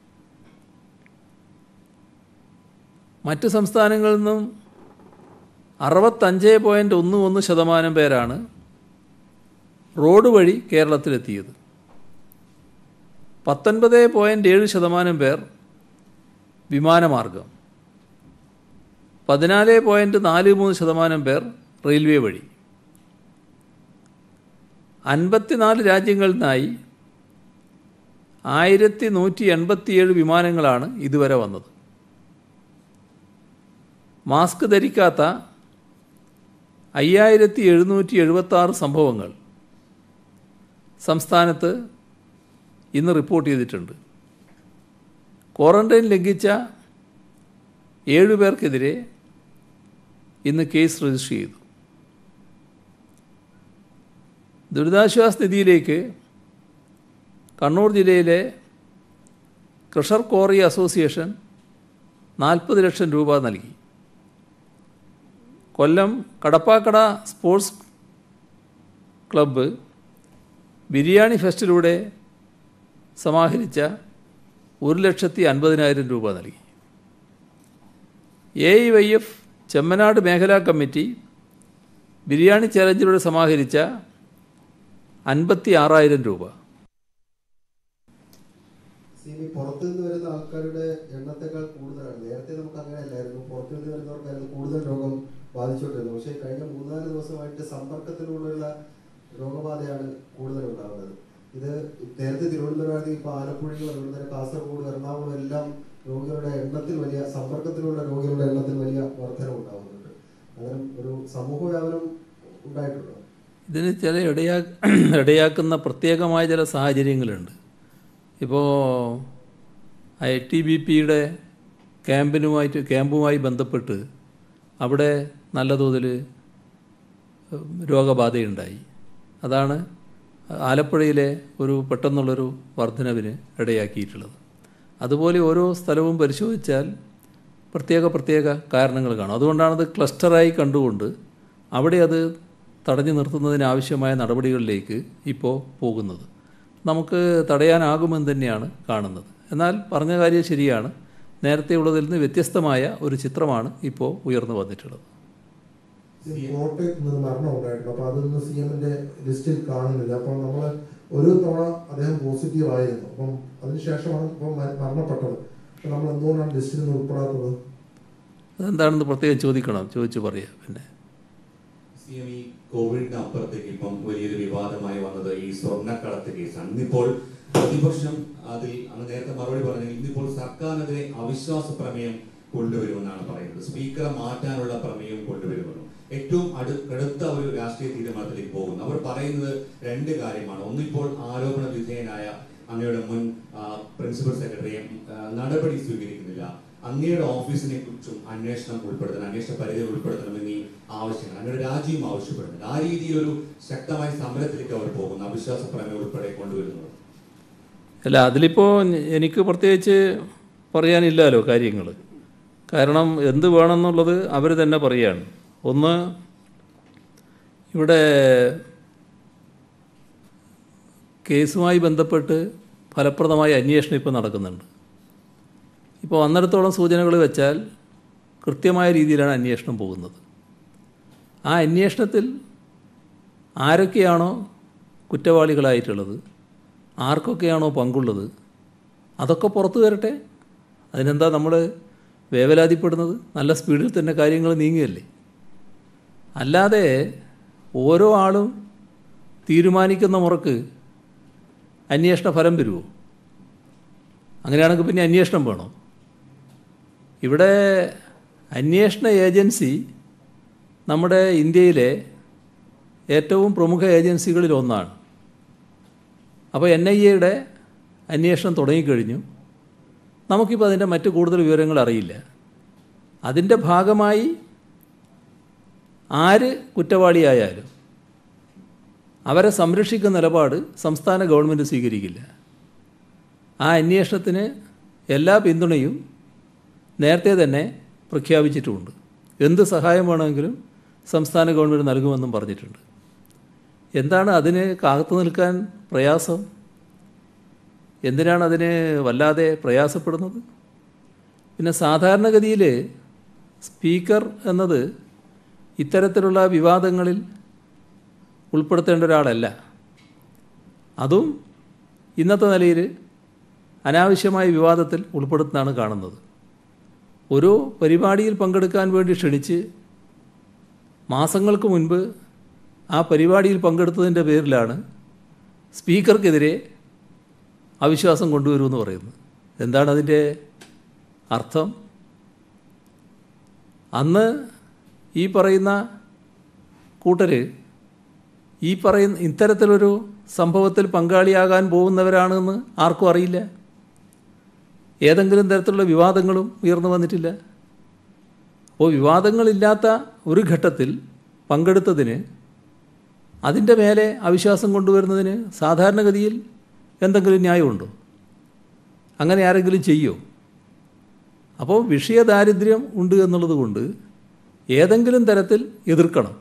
മറ്റ് സംസ്ഥാനങ്ങളിൽ നിന്നും അറുപത്തഞ്ച് പോയിൻറ്റ് ഒന്ന് ഒന്ന് ശതമാനം പേരാണ് റോഡ് വഴി കേരളത്തിലെത്തിയത് പത്തൊൻപത് പോയിൻറ്റ് ഏഴ് ശതമാനം പേർ വിമാനമാർഗം പതിനാല് പോയിൻറ്റ് നാല് മൂന്ന് ശതമാനം പേർ റെയിൽവേ വഴി അൻപത്തിനാല് രാജ്യങ്ങളിൽ നിന്നായി ആയിരത്തി നൂറ്റി എൺപത്തിയേഴ് വിമാനങ്ങളാണ് ഇതുവരെ വന്നത് മാസ്ക് ധരിക്കാത്ത അയ്യായിരത്തി എഴുന്നൂറ്റി എഴുപത്താറ് സംഭവങ്ങൾ സംസ്ഥാനത്ത് ഇന്ന് റിപ്പോർട്ട് ചെയ്തിട്ടുണ്ട് ക്വാറന്റൈൻ ലംഘിച്ച ഏഴു പേർക്കെതിരെ ഇന്ന് കേസ് രജിസ്റ്റർ ചെയ്തു ദുരിതാശ്വാസ നിധിയിലേക്ക് കണ്ണൂർ ജില്ലയിലെ ക്രഷർ കോറി അസോസിയേഷൻ നാൽപ്പത് ലക്ഷം രൂപ നൽകി കൊല്ലം കടപ്പാക്കട സ്പോർട്സ് ക്ലബ്ബ് ബിരിയാണി ഫെസ്റ്റിലൂടെ സമാഹരിച്ച ഒരു ലക്ഷത്തി അൻപതിനായിരം രൂപ നൽകി A I Y F Chemmanad മേഖലാ കമ്മിറ്റി ബിരിയാണി ചലഞ്ചിലൂടെ സമാഹരിച്ച അൻപത്തി ആറായിരം രൂപ സിമി പുറത്തു നിന്ന് വരുന്ന ആൾക്കാരുടെ എണ്ണത്തെക്കാൾ കൂടുതലാണ് നേരത്തെ നമുക്ക് അങ്ങനെയല്ലായിരുന്നു പുറത്തു നിന്ന് വരുന്നവർക്കായിരുന്നു കൂടുതൽ രോഗം ബാധിച്ചുകൊണ്ടിരുന്നത് പക്ഷേ കഴിഞ്ഞ മൂന്നാല് ദിവസമായിട്ട് സമ്പർക്കത്തിലൂടെയുള്ള രോഗബാധയാണ് കൂടുതൽ ഉണ്ടാകുന്നത് ഇത് നേരത്തെ തിരുവനന്തപുരമായിരുന്നു ഇപ്പോൾ ആലപ്പുഴയും അതുപോലെ തന്നെ കാസർഗോഡ് എറണാകുളം എല്ലാം രോഗികളുടെ എണ്ണത്തിൽ വലിയ സമ്പർക്കത്തിലുള്ള രോഗികളുടെ എണ്ണത്തിൽ വലിയ വർധനം ഉണ്ടാകുന്നുണ്ട് അങ്ങനെ ഒരു സമൂഹ വ്യാപനം ഉണ്ടായിട്ടുണ്ടോ ഇതിന് ചില ഇടയാ ഇടയാക്കുന്ന പ്രത്യേകമായ ചില സാഹചര്യങ്ങളുണ്ട് ഇപ്പോൾ ഐ ടി ബി പിയുടെ ക്യാമ്പിനുമായിട്ട് ക്യാമ്പുമായി ബന്ധപ്പെട്ട് അവിടെ നല്ല തോതിൽ രോഗബാധയുണ്ടായി അതാണ് ആലപ്പുഴയിലെ ഒരു പെട്ടെന്നുള്ളൊരു വർധനവിന് ഇടയാക്കിയിട്ടുള്ളത് അതുപോലെ ഓരോ സ്ഥലവും പരിശോധിച്ചാൽ പ്രത്യേക പ്രത്യേക കാരണങ്ങൾ കാണും അതുകൊണ്ടാണത് ക്ലസ്റ്ററായി കണ്ടുകൊണ്ട് അവിടെ അത് തടഞ്ഞു നിർത്തുന്നതിനാവശ്യമായ നടപടികളിലേക്ക് ഇപ്പോൾ പോകുന്നത് നമുക്ക് തടയാനാകുമെന്ന് തന്നെയാണ് കാണുന്നത് എന്നാൽ പറഞ്ഞ കാര്യം ശരിയാണ് നേരത്തെ ഉള്ളതിൽ നിന്ന് വ്യത്യസ്തമായ ഒരു ചിത്രമാണ് ഇപ്പോൾ ഉയർന്നു വന്നിട്ടുള്ളത് കോട്ടയത്ത് നിന്ന് മരണം ഉണ്ടായിട്ടുണ്ട് അപ്പൊ അതൊന്നും സി എമ്മിന്റെ ലിസ്റ്റിൽ കാണുന്നില്ല അപ്പോൾ നമ്മൾ ഒരു തവണ അദ്ദേഹം പോസിറ്റീവ് ആയിരുന്നു അപ്പം അതിനുശേഷമാണ് ഇപ്പം മ- മരണപ്പെട്ടത് അപ്പൊ നമ്മൾ എന്തുകൊണ്ടാണ് ലിസ്റ്റിൽ നിന്ന് ഉൾപ്പെടാത്തത് അതെന്താണെന്ന് പ്രത്യേകം ചോദിക്കണം ചോദിച്ചു പറയാം പിന്നെ സി എം ഈ കോവിഡിന് അപ്പുറത്തേക്ക് ഇപ്പം വലിയൊരു വിവാദമായി വന്നത് ഈ സ്വർണ്ണക്കടത്ത് കേസാണ് ഇന്നിപ്പോൾ പ്രതിപക്ഷം അതിൽ അങ്ങ് നേരത്തെ മറുപടി പറഞ്ഞു ഇന്നിപ്പോൾ സർക്കാരിനെതിരെ അവിശ്വാസ പ്രമേയം കൊണ്ടുവരുമെന്നാണ് പറയുന്നത് സ്പീക്കറെ മാറ്റാനുള്ള പ്രമേയം കൊണ്ടുവരുമെന്നും ഏറ്റവും അടു കടുത്ത ഒരു രാഷ്ട്രീയ തീരുമാനത്തിലേക്ക് പോകുന്നു അവർ പറയുന്നത് രണ്ട് കാര്യമാണ് ഒന്നിപ്പോൾ ആരോപണ വിധേയനായ അങ്ങയുടെ മുൻ ആ, പ്രിൻസിപ്പൽ സെക്രട്ടറിയെ ആ, നടപടി സ്വീകരിക്കുന്നില്ല അങ്ങയുടെ ഓഫീസിനെ കുറിച്ചും അന്വേഷണം ഉൾപ്പെടുത്തണം അന്വേഷണ പരിധി ഉൾപ്പെടുത്തണമെന്നീ ആവശ്യങ്ങൾ അങ്ങയുടെ രാജ്യം ആവശ്യപ്പെടുന്നുണ്ട് ആ രീതിയിൽ ഒരു ശക്തമായ സമരത്തിലേക്ക് അവർ പോകുന്നു അവിശ്വാസ പ്രമേയം ഉൾപ്പെടെ കൊണ്ടുവരുന്നത് അല്ല അതിലിപ്പോൾ എനിക്ക് പ്രത്യേകിച്ച് പറയാനില്ലല്ലോ കാര്യങ്ങൾ കാരണം എന്ത് വേണമെന്നുള്ളത് അവർ തന്നെ പറയാണ് ഒന്ന് ഇവിടെ കേസുമായി ബന്ധപ്പെട്ട് ഫലപ്രദമായ അന്വേഷണം ഇപ്പോൾ നടക്കുന്നുണ്ട് ഇപ്പോൾ വന്നിടത്തോളം സൂചനകൾ വെച്ചാൽ കൃത്യമായ രീതിയിലാണ് അന്വേഷണം പോകുന്നത് ആ അന്വേഷണത്തിൽ ആരൊക്കെയാണോ കുറ്റവാളികളായിട്ടുള്ളത് ആർക്കൊക്കെയാണോ പങ്കുള്ളത് അതൊക്കെ പുറത്തു വരട്ടെ അതിനെന്താ നമ്മൾ വേവലാതിപ്പെടുന്നത് നല്ല സ്പീഡിൽ തന്നെ കാര്യങ്ങൾ നീങ്ങിയല്ലേ അല്ലാതെ ഓരോ ആളും തീരുമാനിക്കുന്ന മുറക്ക് അന്വേഷണ ഫലം വരുമോ അങ്ങനെയാണെങ്കിൽ പിന്നെ അന്വേഷണം വേണോ ഇവിടെ അന്വേഷണ ഏജൻസി നമ്മുടെ ഇന്ത്യയിലെ ഏറ്റവും പ്രമുഖ ഏജൻസികളിൽ ഒന്നാണ് അപ്പോൾ എൻ ഐ എയുടെ അന്വേഷണം തുടങ്ങിക്കഴിഞ്ഞു നമുക്കിപ്പോൾ അതിൻ്റെ മറ്റ് കൂടുതൽ വിവരങ്ങൾ അറിയില്ല അതിൻ്റെ ഭാഗമായി ആര് കുറ്റവാളിയായാലും അവരെ സംരക്ഷിക്കുന്ന നിലപാട് സംസ്ഥാന ഗവൺമെൻറ് സ്വീകരിക്കില്ല ആ അന്വേഷണത്തിന് എല്ലാ പിന്തുണയും നേരത്തെ തന്നെ പ്രഖ്യാപിച്ചിട്ടുമുണ്ട് എന്ത് സഹായം വേണമെങ്കിലും സംസ്ഥാന ഗവൺമെൻറ് നൽകുമെന്നും പറഞ്ഞിട്ടുണ്ട് എന്താണ് അതിന് കാത്തു നിൽക്കാൻ പ്രയാസം എന്തിനാണ് അതിന് വല്ലാതെ പ്രയാസപ്പെടുന്നത് പിന്നെ സാധാരണഗതിയിൽ സ്പീക്കർ എന്നത് ഇത്തരത്തിലുള്ള വിവാദങ്ങളിൽ ഉൾപ്പെടുത്തേണ്ട ഒരാളല്ല അതും ഇന്നത്തെ നിലയിൽ അനാവശ്യമായ വിവാദത്തിൽ ഉൾപ്പെടുത്തുന്നതാണ് കാണുന്നത് ഒരു പരിപാടിയിൽ പങ്കെടുക്കാൻ വേണ്ടി ക്ഷണിച്ച് മാസങ്ങൾക്ക് മുൻപ് ആ പരിപാടിയിൽ പങ്കെടുത്തതിൻ്റെ പേരിലാണ് സ്പീക്കർക്കെതിരെ അവിശ്വാസം കൊണ്ടുവരുമെന്ന് പറയുന്നത് എന്താണ് അതിൻ്റെ അർത്ഥം അന്ന് ഈ പറയുന്ന കൂട്ടർ ഈ പറയുന്ന ഇത്തരത്തിലൊരു സംഭവത്തിൽ പങ്കാളിയാകാൻ പോകുന്നവരാണെന്ന് ആർക്കും അറിയില്ല ഏതെങ്കിലും തരത്തിലുള്ള വിവാദങ്ങളും ഉയർന്നു വന്നിട്ടില്ല അപ്പോൾ വിവാദങ്ങളില്ലാത്ത ഒരു ഘട്ടത്തിൽ പങ്കെടുത്തതിന് അതിൻ്റെ മേലെ അവിശ്വാസം കൊണ്ടുവരുന്നതിന് സാധാരണഗതിയിൽ എന്തെങ്കിലും ന്യായമുണ്ടോ അങ്ങനെ ആരെങ്കിലും ചെയ്യോ അപ്പോൾ വിഷയദാരിദ്ര്യം ഉണ്ട് എന്നുള്ളത് കൊണ്ട് ഏതെങ്കിലും തരത്തിൽ എതിർക്കണം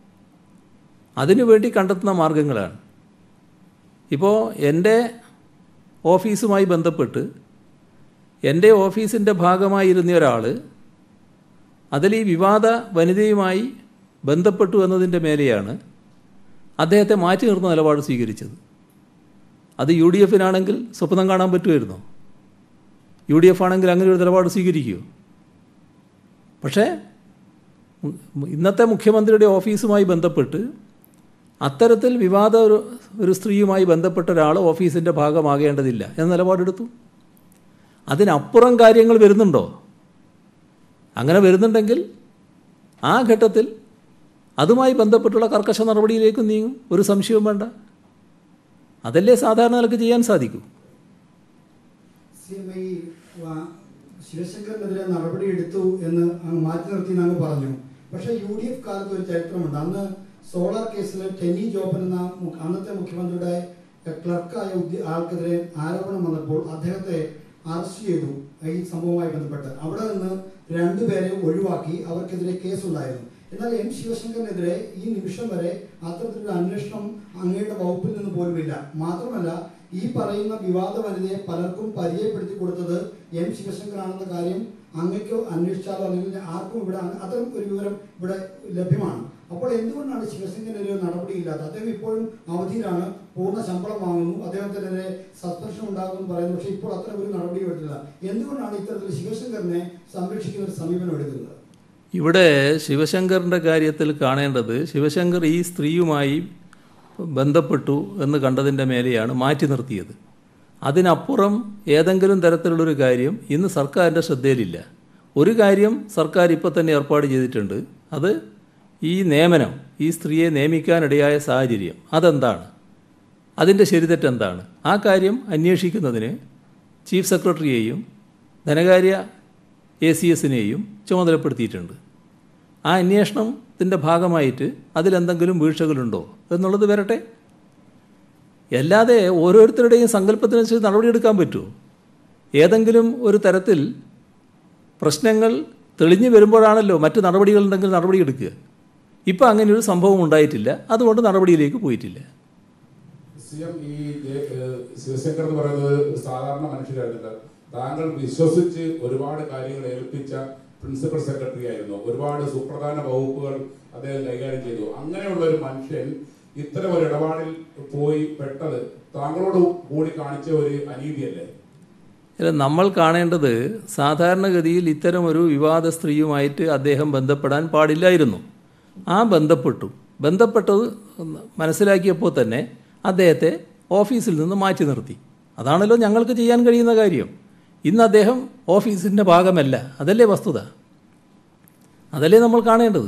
അതിനുവേണ്ടി കണ്ടെത്തുന്ന മാർഗങ്ങളാണ് ഇപ്പോൾ എൻ്റെ ഓഫീസുമായി ബന്ധപ്പെട്ട് എൻ്റെ ഓഫീസിൻ്റെ ഭാഗമായിരുന്ന ഒരാൾ അതിൽ ഈ വിവാദ വനിതയുമായി ബന്ധപ്പെട്ടു എന്നതിൻ്റെ മേലെയാണ് അദ്ദേഹത്തെ മാറ്റി നിർത്തുന്ന നിലപാട് സ്വീകരിച്ചത് അത് യു ഡി എഫിനാണെങ്കിൽ സ്വപ്നം കാണാൻ പറ്റുമായിരുന്നോ യു ഡി എഫ് ആണെങ്കിൽ അങ്ങനെ ഒരു നിലപാട് സ്വീകരിക്കുമോ പക്ഷേ ഉം, ഇന്നത്തെ മുഖ്യമന്ത്രിയുടെ ഓഫീസുമായി ബന്ധപ്പെട്ട് അത്തരത്തിൽ വിവാദ ഒരു ഒരു സ്ത്രീയുമായി ബന്ധപ്പെട്ട ഒരാൾ ഓഫീസിൻ്റെ ഭാഗമാകേണ്ടതില്ല എന്ന നിലപാടെടുത്തു അതിനപ്പുറം കാര്യങ്ങൾ വരുന്നുണ്ടോ അങ്ങനെ വരുന്നുണ്ടെങ്കിൽ ആ ഘട്ടത്തിൽ അതുമായി ബന്ധപ്പെട്ടുള്ള കർക്കശ നടപടിയിലേക്ക് നീങ്ങും ഒരു സംശയവും വേണ്ട അതല്ലേ സാധാരണ നിലക്ക് ചെയ്യാൻ സാധിക്കൂ സി എം ഐ ശിവശങ്കറിനെതിരെ നടപടിയെടുത്തു എന്ന് അങ്ങ് മാറ്റി നിർത്തി എന്ന് അങ്ങ് പറഞ്ഞു പക്ഷേ യു ഡി എഫ് കാലത്ത് ഒരു ചരിത്രമുണ്ട് അന്ന് സോളാർ കേസിൽ ടെന്നി ജോപ്പൻ എന്ന മു- അന്നത്തെ മുഖ്യമന്ത്രിയുടെ ക്ലർക്കായ ഉദ്യ- ആൾക്കെതിരെ ആരോപണം വന്നപ്പോൾ അദ്ദേഹത്തെ അറസ്റ്റ് ചെയ്തു ഈ സംഭവവുമായി ബന്ധപ്പെട്ട് അവിടെ നിന്ന് രണ്ടുപേരെ ഒഴിവാക്കി അവർക്കെതിരെ കേസുണ്ടായിരുന്നു എന്നാൽ എം ശിവശങ്കറിനെതിരെ ഈ നിമിഷം വരെ അത്തരത്തിലൊരു അന്വേഷണം അങ്ങയുടെ വകുപ്പിൽ നിന്ന് പോലുമില്ല മാത്രമല്ല ഈ പറയുന്ന വിവാദ വനിതയെ പലർക്കും പരിചയപ്പെടുത്തി കൊടുത്തത് എം ശിവശങ്കറാണെന്ന കാര്യം അങ്ങയ്ക്കോ അന്വേഷിച്ചാലോ അല്ലെങ്കിൽ ആർക്കും ഇവിടെ അങ്ങ- അത്തരം ഒരു വിവരം ഇവിടെ ലഭ്യമാണ് അപ്പോൾ എന്തുകൊണ്ടാണ് ശിവശങ്കറിനെതിരെ ഒരു നടപടിയില്ലാത്തത് അദ്ദേഹം ഇപ്പോഴും അവധിയിലാണ് പൂർണ്ണ ശമ്പളം വാങ്ങുന്നു അദ്ദേഹത്തിനെതിരെ സസ്പെൻഷൻ ഉണ്ടാകുമെന്ന് പറയുന്നു പക്ഷേ ഇപ്പോൾ അത്തരം ഒരു നടപടിയും എടുത്തില്ല എന്തുകൊണ്ടാണ് ഇത്തരത്തിൽ ശിവശങ്കറിനെ സംരക്ഷിക്കുന്ന ഒരു സമീപനം എടുക്കുന്നത് ഇവിടെ ശിവശങ്കറിൻ്റെ കാര്യത്തിൽ കാണേണ്ടത് ശിവശങ്കർ ഈ സ്ത്രീയുമായി ബന്ധപ്പെട്ടു എന്ന് കണ്ടതിൻ്റെ മേലെയാണ് മാറ്റി നിർത്തിയത് അതിനപ്പുറം ഏതെങ്കിലും തരത്തിലുള്ളൊരു കാര്യം ഇന്ന് സർക്കാരിൻ്റെ ശ്രദ്ധയിലില്ല ഒരു കാര്യം സർക്കാർ ഇപ്പോൾ തന്നെ ഏർപ്പാട് ചെയ്തിട്ടുണ്ട് അത് ഈ നിയമനം ഈ സ്ത്രീയെ നിയമിക്കാനിടയായ സാഹചര്യം അതെന്താണ് അതിൻ്റെ ശരിതെറ്റ് എന്താണ് ആ കാര്യം അന്വേഷിക്കുന്നതിന് ചീഫ് സെക്രട്ടറിയെയും ധനകാര്യ എ സി എസിനെയും ചുമതലപ്പെടുത്തിയിട്ടുണ്ട് ആ അന്വേഷണത്തിൻ്റെ ഭാഗമായിട്ട് അതിലെന്തെങ്കിലും വീഴ്ചകളുണ്ടോ എന്നുള്ളത് വരട്ടെ അല്ലാതെ ഓരോരുത്തരുടെയും സങ്കല്പത്തിനനുസരിച്ച് നടപടിയെടുക്കാൻ പറ്റുമോ ഏതെങ്കിലും ഒരു തരത്തിൽ പ്രശ്നങ്ങൾ തെളിഞ്ഞു വരുമ്പോഴാണല്ലോ മറ്റ് നടപടികളുണ്ടെങ്കിൽ നടപടിയെടുക്കുക ഇപ്പം അങ്ങനെ ഒരു സംഭവം ഉണ്ടായിട്ടില്ല അതുകൊണ്ട് നടപടിയിലേക്ക് പോയിട്ടില്ല സി എം ഈ ജെ- ഏഹ് ശിവശങ്കർ എന്ന് പറയുന്നത് ഒരു സാധാരണ മനുഷ്യരായിരുന്നില്ല താങ്കൾ വിശ്വസിച്ച് ഒരുപാട് കാര്യങ്ങൾ ഏൽപ്പിച്ച പ്രിൻസിപ്പൽ സെക്രട്ടറി ആയിരുന്നു ഒരുപാട് സുപ്രധാന വകുപ്പുകൾ അദ്ദേഹം കൈകാര്യം ചെയ്തു അങ്ങനെയുള്ള ഒരു മനുഷ്യൻ ഇത്തരം ഒരു ഇടപാടിൽ പോയി പെട്ടത് താങ്കളോട് കൂടി കാണിച്ച ഒരു അനീതിയല്ലേ അല്ല നമ്മൾ കാണേണ്ടത് സാധാരണഗതിയിൽ ഇത്തരം ഒരു വിവാദ സ്ത്രീയുമായിട്ട് അദ്ദേഹം ബന്ധപ്പെടാൻ പാടില്ലായിരുന്നു ആ ബന്ധപ്പെട്ടു ബന്ധപ്പെട്ടത് മനസ്സിലാക്കിയപ്പോൾ തന്നെ അദ്ദേഹത്തെ ഓഫീസിൽ നിന്ന് മാറ്റി നിർത്തി അതാണല്ലോ ഞങ്ങൾക്ക് ചെയ്യാൻ കഴിയുന്ന കാര്യം ഇന്ന് അദ്ദേഹം ഓഫീസിൻ്റെ ഭാഗമല്ല അതല്ലേ വസ്തുത അതല്ലേ നമ്മൾ കാണേണ്ടത്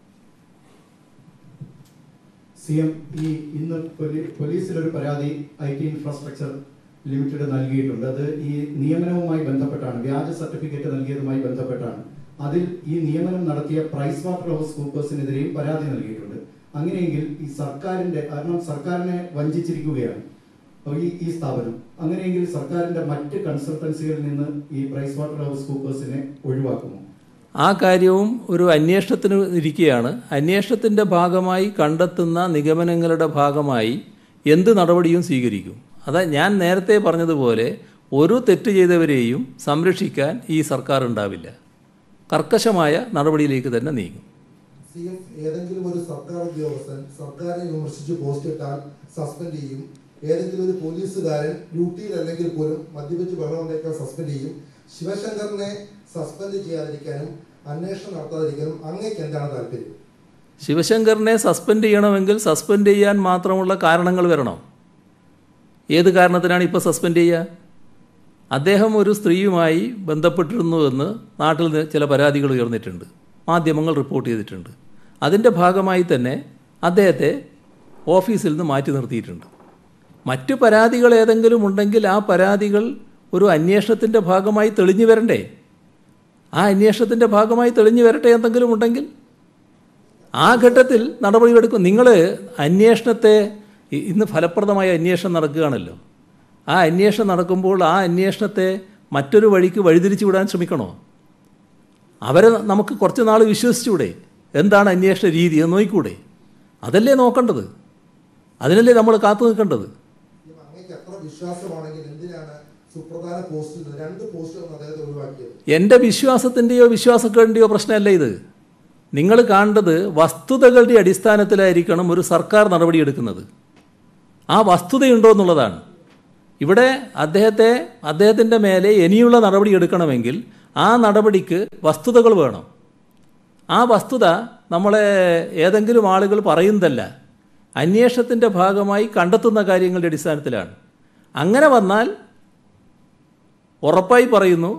സി എം ഈ ഇന്ന് പോലീ- പോലീസിലൊരു പരാതി ഐ ടി ഇൻഫ്രാസ്ട്രക്ചർ ലിമിറ്റഡ് നൽകിയിട്ടുണ്ട് അത് ഈ നിയമനവുമായി ബന്ധപ്പെട്ടാണ് വ്യാജ സർട്ടിഫിക്കറ്റ് നൽകിയതുമായി ബന്ധപ്പെട്ടാണ് അതിൽ ഈ നിയമനം നടത്തിയ പ്രൈസ് വാട്ടർ ഹൗസ് കൂപ്പേഴ്സിനെതിരെയും പരാതി നൽകിയിട്ടുണ്ട് അങ്ങനെയെങ്കിൽ ഈ സർക്കാരിന്റെ കാരണം സർക്കാരിനെ വഞ്ചിച്ചിരിക്കുകയാണ് അപ്പോൾ ഈ ഈ സ്ഥാപനം അങ്ങനെയെങ്കിൽ സർക്കാരിന്റെ മറ്റ് കൺസൾട്ടൻസികളിൽ നിന്ന് ഈ പ്രൈസ് വാട്ടർ ഹൗസ് കൂപ്പേഴ്സിനെ ഒഴിവാക്കുമോ ആ കാര്യവും ഒരു അന്വേഷണത്തിന് ഇരിക്കുകയാണ് അന്വേഷണത്തിൻ്റെ ഭാഗമായി കണ്ടെത്തുന്ന നിഗമനങ്ങളുടെ ഭാഗമായി എന്ത് നടപടിയും സ്വീകരിക്കും അതാ ഞാൻ നേരത്തെ പറഞ്ഞതുപോലെ ഒരു തെറ്റ് ചെയ്തവരെയും സംരക്ഷിക്കാൻ ഈ സർക്കാർ ഉണ്ടാവില്ല കർക്കശമായ നടപടിയിലേക്ക് തന്നെ നീങ്ങും സി എം ഏതെങ്കിലും ഒരു സർക്കാർ ഉദ്യോഗസ്ഥൻ സർക്കാരിനെ വിമർശിച്ച് പോസ്റ്റ് ഇട്ടാൽ സസ്പെൻഡ് ചെയ്യും ഏതെങ്കിലും ഒരു പോലീസുകാരൻ ഡ്യൂട്ടിയിൽ അല്ലെങ്കിൽ പോലും മദ്യപിച്ച് ബഹളം ഉണ്ടാക്കാൻ സസ്പെൻഡ് ചെയ്യും ശിവശങ്കറിനെ സസ്പെൻഡ് ചെയ്യാതിരിക്കാനും അന്വേഷണം നടത്താതിരിക്കാനും അങ്ങേക്ക് എന്താണ് താല്പര്യം ശിവശങ്കറിനെ സസ്പെൻഡ് ചെയ്യണമെങ്കിൽ സസ്പെൻഡ് ചെയ്യാൻ മാത്രമുള്ള കാരണങ്ങൾ വരണം ഏത് കാരണത്തിനാണ് ഇപ്പോൾ സസ്പെൻഡ് ചെയ്യുക അദ്ദേഹം ഒരു സ്ത്രീയുമായി ബന്ധപ്പെട്ടിരുന്നുവെന്ന് നാട്ടിൽ നിന്ന് ചില പരാതികൾ ഉയർന്നിട്ടുണ്ട് മാധ്യമങ്ങൾ റിപ്പോർട്ട് ചെയ്തിട്ടുണ്ട് അതിൻ്റെ ഭാഗമായി തന്നെ അദ്ദേഹത്തെ ഓഫീസിൽ നിന്ന് മാറ്റി നിർത്തിയിട്ടുണ്ട് മറ്റു പരാതികൾ ഏതെങ്കിലും ഉണ്ടെങ്കിൽ ആ പരാതികൾ ഒരു അന്വേഷണത്തിൻ്റെ ഭാഗമായി തെളിഞ്ഞു വരണ്ടേ ആ അന്വേഷണത്തിൻ്റെ ഭാഗമായി തെളിഞ്ഞു വരട്ടെ എന്തെങ്കിലും ഉണ്ടെങ്കിൽ ആ ഘട്ടത്തിൽ നടപടികളെടുക്കും നിങ്ങൾ അന്വേഷണത്തെ ഇ- ഇന്ന് ഫലപ്രദമായ അന്വേഷണം നടക്കുകയാണല്ലോ ആ അന്വേഷണം നടക്കുമ്പോൾ ആ അന്വേഷണത്തെ മറ്റൊരു വഴിക്ക് വഴിതിരിച്ചു വിടാൻ ശ്രമിക്കണോ അവരെ നമുക്ക് കുറച്ച് നാൾ വിശ്വസിച്ചൂടെ എന്താണ് അന്വേഷണ രീതി എന്ന് നോക്കിക്കൂടെ അതല്ലേ നോക്കേണ്ടത് അതിനല്ലേ നമ്മൾ കാത്തു നിൽക്കേണ്ടത് ഈ അങ്ങേക്ക് എത്ര വിശ്വാസമാണെങ്കിൽ എന്തിനാണ് സുപ്രധാന പോസ്റ്റിൽ നിന്ന് രണ്ട് പോസ്റ്റുകൾ അദ്ദേഹത്തെ ഒഴിവാക്കിയത് എൻ്റെ വിശ്വാസത്തിൻ്റെയോ വിശ്വാസക്കേടിൻ്റെയോ പ്രശ്നമല്ല ഇത് നിങ്ങൾ കാണേണ്ടത് വസ്തുതകളുടെ അടിസ്ഥാനത്തിലായിരിക്കണം ഒരു സർക്കാർ നടപടിയെടുക്കുന്നത് ആ വസ്തുതയുണ്ടോ എന്നുള്ളതാണ് ഇവിടെ അദ്ദേഹത്തെ അദ്ദേഹത്തിൻ്റെ മേലെ ഇനിയുള്ള നടപടി എടുക്കണമെങ്കിൽ ആ നടപടിക്ക് വസ്തുതകൾ വേണം ആ വസ്തുത നമ്മളെ ഏതെങ്കിലും ആളുകൾ പറയുന്നതല്ല അന്വേഷണത്തിൻ്റെ ഭാഗമായി കണ്ടെത്തുന്ന കാര്യങ്ങളുടെ അടിസ്ഥാനത്തിലാണ് അങ്ങനെ വന്നാൽ ഉറപ്പായി പറയുന്നു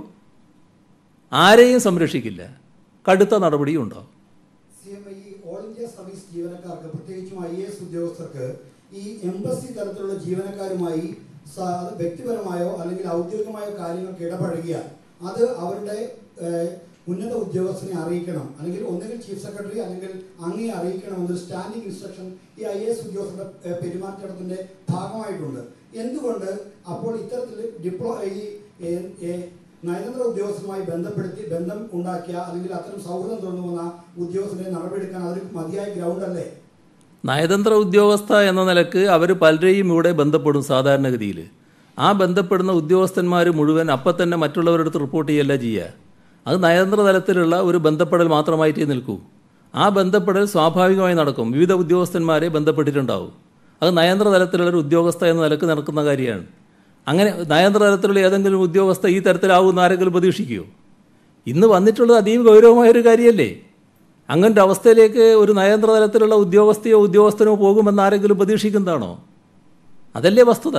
ആരെയും സംരക്ഷിക്കില്ല കടുത്ത നടപടിയും ഉണ്ടാവും സി എം ഈ ഓൾ ഇന്ത്യ സർവീസ് ജീവനക്കാർക്ക് പ്രത്യേകിച്ചും ഐ എ എസ് ഉദ്യോഗസ്ഥർക്ക് ഈ എംബസി തലത്തിലുള്ള ജീവനക്കാരുമായി സ- വ്യക്തിപരമായോ അല്ലെങ്കിൽ ഔദ്യോഗികമായോ കാര്യങ്ങൾക്ക് ഇടപഴകിയാൽ അത് അവരുടെ ഏഹ്, ഉന്നത ഉദ്യോഗസ്ഥനെ അറിയിക്കണം അല്ലെങ്കിൽ ഒന്നുകിൽ ചീഫ് സെക്രട്ടറി അല്ലെങ്കിൽ അങ്ങേ അറിയിക്കണം എന്നൊരു സ്റ്റാൻഡിംഗ് ഇൻസ്ട്രക്ഷൻ ഈ ഐ എസ് ഉദ്യോഗസ്ഥരുടെ ഏഹ്, പെരുമാറ്റത്തിന്റെ ഭാഗമായിട്ടുണ്ട് എന്തുകൊണ്ട് അപ്പോൾ ഇത്തരത്തിൽ ഡിപ്ലോ ഈ ഏഹ്, ഏഹ്, നയതന്ത്ര ഉദ്യോഗസ്ഥരുമായി ബന്ധപ്പെടുത്തി ബന്ധം ഉണ്ടാക്കിയ അല്ലെങ്കിൽ അത്തരം സൗഹൃദം തുറന്നു വന്ന ഉദ്യോഗസ്ഥരെ നടപടിയെടുക്കാൻ അതൊരു മതിയായ ഗ്രൗണ്ട് അല്ലേ നയതന്ത്ര ഉദ്യോഗസ്ഥ എന്ന നിലക്ക് അവർ പലരെയും ഇവിടെ ബന്ധപ്പെടും സാധാരണഗതിയിൽ ആ ബന്ധപ്പെടുന്ന ഉദ്യോഗസ്ഥന്മാർ മുഴുവൻ അപ്പം തന്നെ മറ്റുള്ളവരുടെ അടുത്ത് റിപ്പോർട്ട് ചെയ്യല്ല ചെയ്യുക അത് നയതന്ത്ര തലത്തിലുള്ള ഒരു ബന്ധപ്പെടൽ മാത്രമായിട്ടേ നിൽക്കൂ ആ ബന്ധപ്പെടൽ സ്വാഭാവികമായി നടക്കും വിവിധ ഉദ്യോഗസ്ഥന്മാരെ ബന്ധപ്പെട്ടിട്ടുണ്ടാവും അത് നയതന്ത്ര തലത്തിലുള്ള ഒരു ഉദ്യോഗസ്ഥ എന്ന നിലക്ക് നടക്കുന്ന കാര്യമാണ് അങ്ങനെ നയതന്ത്ര തലത്തിലുള്ള ഏതെങ്കിലും ഉദ്യോഗസ്ഥ ഈ തരത്തിലാവുമെന്ന് ആരെങ്കിലും പ്രതീക്ഷിക്കുമോ ഇന്ന് വന്നിട്ടുള്ളത് അതീവ ഗൗരവമായൊരു കാര്യമല്ലേ അങ്ങനത്തെ അവസ്ഥയിലേക്ക് ഒരു നയതന്ത്ര തലത്തിലുള്ള ഉദ്യോഗസ്ഥയോ ഉദ്യോഗസ്ഥനോ പോകുമെന്ന് ആരെങ്കിലും പ്രതീക്ഷിക്കുന്നതാണോ അതല്ലേ വസ്തുത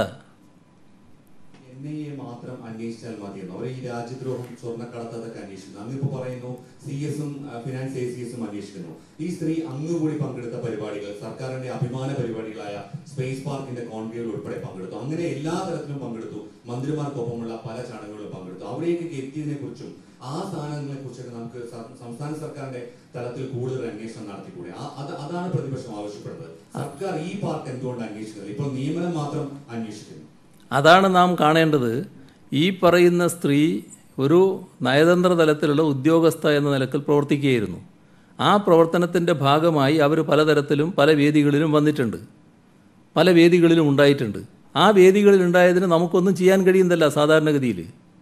എൻ ഐ എ മാത്രം അന്വേഷിച്ചാൽ മതിയെന്നോ അവർ ഈ രാജ്യദ്രോഹം സ്വർണ്ണക്കടത്തൊക്കെ അന്വേഷിക്കുന്നു അങ്ങിപ്പോ പറയുന്നു സി എസും ഫിനാൻസ് എ സി എസും അന്വേഷിക്കുന്നു ഈ സ്ത്രീ അങ്ങ് കൂടി പങ്കെടുത്ത പരിപാടികൾ സർക്കാരിന്റെ അഭിമാന പരിപാടികളായ സ്പേസ് പാർക്കിന്റെ കോൺക്ലേവിൽ ഉൾപ്പെടെ പങ്കെടുത്തു അങ്ങനെ എല്ലാ തരത്തിലും പങ്കെടുത്തു മന്ത്രിമാർക്കൊപ്പമുള്ള പല ചടങ്ങുകളിലും പങ്കെടുത്തു അവിടേക്കൊക്കെ എത്തിയതിനെ കുറിച്ചും ആ സ്ഥാനങ്ങളെ കുറിച്ചൊക്കെ നമുക്ക് സ- സംസ്ഥാന സർക്കാരിന്റെ തലത്തിൽ കൂടുതൽ അന്വേഷണം നടത്തിക്കൂടെ ആ- അത് അതാണ് പ്രതിപക്ഷം ആവശ്യപ്പെടുന്നത് സർക്കാർ ഈ പാർട്ട് എന്തുകൊണ്ട് അന്വേഷിക്കുന്നത് ഇപ്പോൾ നിയമനം മാത്രം അന്വേഷിക്കുന്നു അതാണ് നാം കാണേണ്ടത് ഈ പറയുന്ന സ്ത്രീ ഒരു നയതന്ത്ര തലത്തിലുള്ള ഉദ്യോഗസ്ഥ എന്ന നിലക്കിൽ പ്രവർത്തിക്കുകയായിരുന്നു ആ പ്രവർത്തനത്തിൻ്റെ ഭാഗമായി അവർ പലതരത്തിലും പല വേദികളിലും വന്നിട്ടുണ്ട് പല വേദികളിലും ഉണ്ടായിട്ടുണ്ട് ആ വേദികളിൽ ഉണ്ടായതിന് നമുക്കൊന്നും ചെയ്യാൻ കഴിയുന്നതല്ല സാധാരണഗതിയിൽ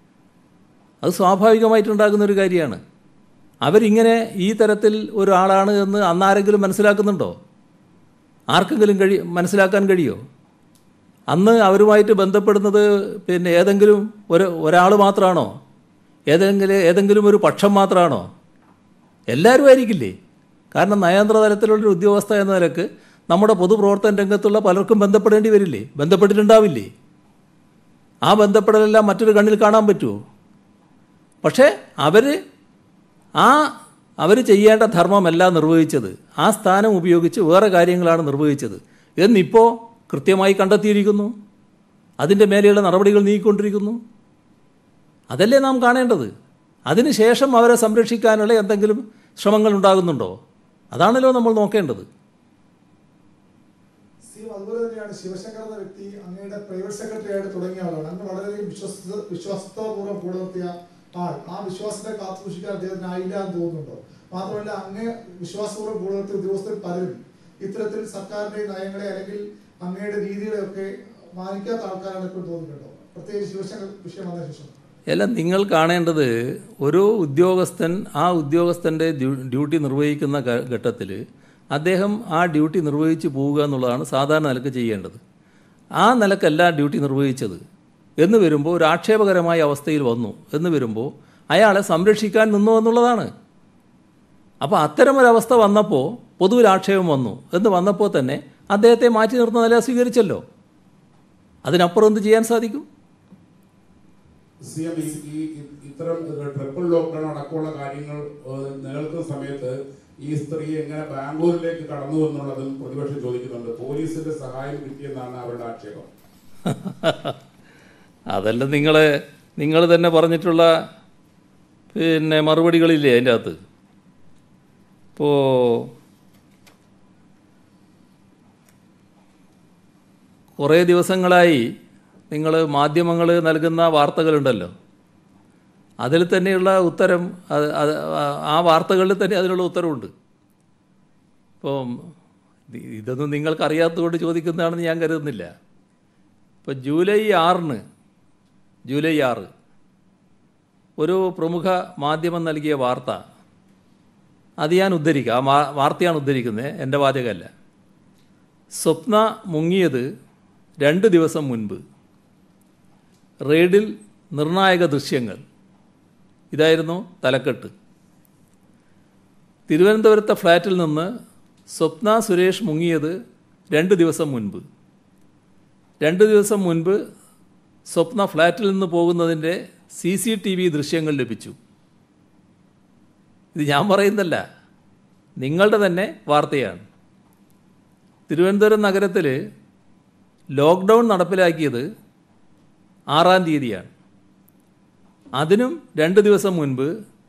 അത് സ്വാഭാവികമായിട്ടുണ്ടാകുന്ന ഒരു കാര്യമാണ് അവരിങ്ങനെ ഈ തരത്തിൽ ഒരാളാണ് എന്ന് അന്നാരെങ്കിലും മനസ്സിലാക്കുന്നുണ്ടോ ആർക്കെങ്കിലും കഴി മനസ്സിലാക്കാൻ കഴിയോ അന്ന് അവരുമായിട്ട് ബന്ധപ്പെടുന്നത് പിന്നെ ഏതെങ്കിലും ഒരു ഒരാൾ മാത്രമാണോ ഏതെങ്കിലും ഏതെങ്കിലും ഒരു പക്ഷം മാത്രമാണോ എല്ലാവരും ആയിരിക്കില്ലേ കാരണം നയതന്ത്ര തലത്തിലുള്ളൊരു ഉദ്യോഗസ്ഥ എന്ന നിലക്ക് നമ്മുടെ പൊതുപ്രവർത്തന രംഗത്തുള്ള പലർക്കും ബന്ധപ്പെടേണ്ടി വരില്ലേ ബന്ധപ്പെട്ടിട്ടുണ്ടാവില്ലേ ആ ബന്ധപ്പെടലെല്ലാം മറ്റൊരു കണ്ണിൽ കാണാൻ പറ്റുമോ പക്ഷേ അവർ ആ അവർ ചെയ്യേണ്ട ധർമ്മമല്ല നിർവഹിച്ചത് ആ സ്ഥാനം ഉപയോഗിച്ച് വേറെ കാര്യങ്ങളാണ് നിർവഹിച്ചത് എന്നിപ്പോൾ കൃത്യമായി കണ്ടെത്തിയിരിക്കുന്നു അതിൻ്റെ മേലെയുള്ള നടപടികൾ നീക്കിക്കൊണ്ടിരിക്കുന്നു അതല്ലേ നാം കാണേണ്ടത് അതിനുശേഷം അവരെ സംരക്ഷിക്കാനുള്ള എന്തെങ്കിലും ശ്രമങ്ങൾ ഉണ്ടാകുന്നുണ്ടോ അതാണല്ലോ നമ്മൾ നോക്കേണ്ടത് സി അതുപോലെ തന്നെയാണ് ശിവശങ്കർ എന്ന വ്യക്തി അങ്ങയുടെ പ്രൈവറ്റ് സെക്രട്ടറി ആയിട്ട് തുടങ്ങിയ ആളാണ് അങ്ങ് വളരെയധികം വിശ്വസ്ത വിശ്വാസത്തോപൂർവ്വം കൂടെ നിർത്തിയ ആൾ ആ വിശ്വാസത്തെ കാത്തു സൂക്ഷിക്കാൻ അദ്ദേഹത്തിന് ആയില്ല എന്ന് തോന്നുന്നുണ്ടോ മാത്രമല്ല അങ്ങേ വിശ്വാസപൂർവ്വം കൂടെ നിർത്തിയ ഉദ്യോഗസ്ഥർ പലരും ഇത്തരത്തിൽ സർക്കാരിന്റെ നയങ്ങളെ അല്ലെങ്കിൽ അങ്ങയുടെ രീതികളെയൊക്കെ മാനിക്കാത്ത ആൾക്കാരാണ് ഇപ്പോൾ തോന്നുന്നുണ്ടോ പ്രത്യേകിച്ച് ശിവശങ്കർ വിഷയം വന്ന ശേഷം അല്ല നിങ്ങൾ കാണേണ്ടത് ഒരു ഉദ്യോഗസ്ഥൻ ആ ഉദ്യോഗസ്ഥൻ്റെ ഡ്യൂ- ഡ്യൂട്ടി നിർവഹിക്കുന്ന ഘ- ഘട്ടത്തിൽ അദ്ദേഹം ആ ഡ്യൂട്ടി നിർവഹിച്ച് പോവുക എന്നുള്ളതാണ് സാധാരണ നിലക്ക് ചെയ്യേണ്ടത് ആ നിലക്കല്ല ഡ്യൂട്ടി നിർവഹിച്ചത് എന്ന് വരുമ്പോൾ ഒരു ആക്ഷേപകരമായ അവസ്ഥയിൽ വന്നു എന്ന് വരുമ്പോൾ അയാളെ സംരക്ഷിക്കാൻ നിന്നു എന്നുള്ളതാണ് അപ്പോൾ അത്തരമൊരവസ്ഥ വന്നപ്പോൾ പൊതുവിൽ ആക്ഷേപം വന്നു എന്ന് വന്നപ്പോൾ തന്നെ അദ്ദേഹത്തെ മാറ്റി നിർത്തുന്ന നില സ്വീകരിച്ചല്ലോ അതിനപ്പുറം എന്ത് ചെയ്യാൻ സാധിക്കും സി എം ഈ ഈ- ഇത്തരം ട്രിപ്പിൾ ലോക്ക്ഡൌൺ അടക്കമുള്ള കാര്യങ്ങൾ ഏഹ്, നിലനിൽക്കുന്ന സമയത്ത് ഈ സ്ത്രീ എങ്ങനെ ബാംഗ്ലൂരിലേക്ക് കടന്നു എന്നുള്ളതും പ്രതിപക്ഷം ചോദിക്കുന്നുണ്ട് പോലീസിന്റെ സഹായം കിട്ടിയെന്നാണ് അവരുടെ ആക്ഷേപം അതല്ല നിങ്ങൾ നിങ്ങൾ തന്നെ പറഞ്ഞിട്ടുള്ള പിന്നെ മറുപടികളില്ലേ അതിൻ്റെ അകത്ത് ഇപ്പോൾ കുറേ ദിവസങ്ങളായി നിങ്ങൾ മാധ്യമങ്ങൾ നൽകുന്ന വാർത്തകളുണ്ടല്ലോ അതിൽ തന്നെയുള്ള ഉത്തരം അത് അത് ആ വാർത്തകളിൽ തന്നെ അതിനുള്ള ഉത്തരവുണ്ട് ഇപ്പം ഇത് ഇതൊന്നും നിങ്ങൾക്ക് അറിയാത്തതുകൊണ്ട് ചോദിക്കുന്നതാണെന്ന് ഞാൻ കരുതുന്നില്ല ഇപ്പം ജൂലൈ ആറിന് ജൂലൈ ആറ് ഒരു പ്രമുഖ മാധ്യമം നൽകിയ വാർത്ത അത് ഞാൻ ഉദ്ധരിക്കാം ആ വാ- വാർത്തയാണ് ഉദ്ധരിക്കുന്നത് എൻ്റെ വാചകമല്ല സ്വപ്ന മുങ്ങിയത് രണ്ട് ദിവസം മുൻപ് റെയ്ഡിൽ നിർണായക ദൃശ്യങ്ങൾ ഇതായിരുന്നു തലക്കെട്ട് തിരുവനന്തപുരത്തെ ഫ്ലാറ്റിൽ നിന്ന് സ്വപ്ന സുരേഷ് മുങ്ങിയത് രണ്ട് ദിവസം മുൻപ് രണ്ട് ദിവസം മുൻപ് സ്വപ്ന ഫ്ലാറ്റിൽ നിന്ന് പോകുന്നതിൻ്റെ സി സി ടി വി ദൃശ്യങ്ങൾ ലഭിച്ചു ഇത് ഞാൻ പറയുന്നതല്ല നിങ്ങളുടെ തന്നെ വാർത്തയാണ് തിരുവനന്തപുരം നഗരത്തിൽ ലോക്ക്ഡൗൺ നടപ്പിലാക്കിയത് ആറാം തീയതിയാണ് അതിനും രണ്ട് ദിവസം മുൻപ്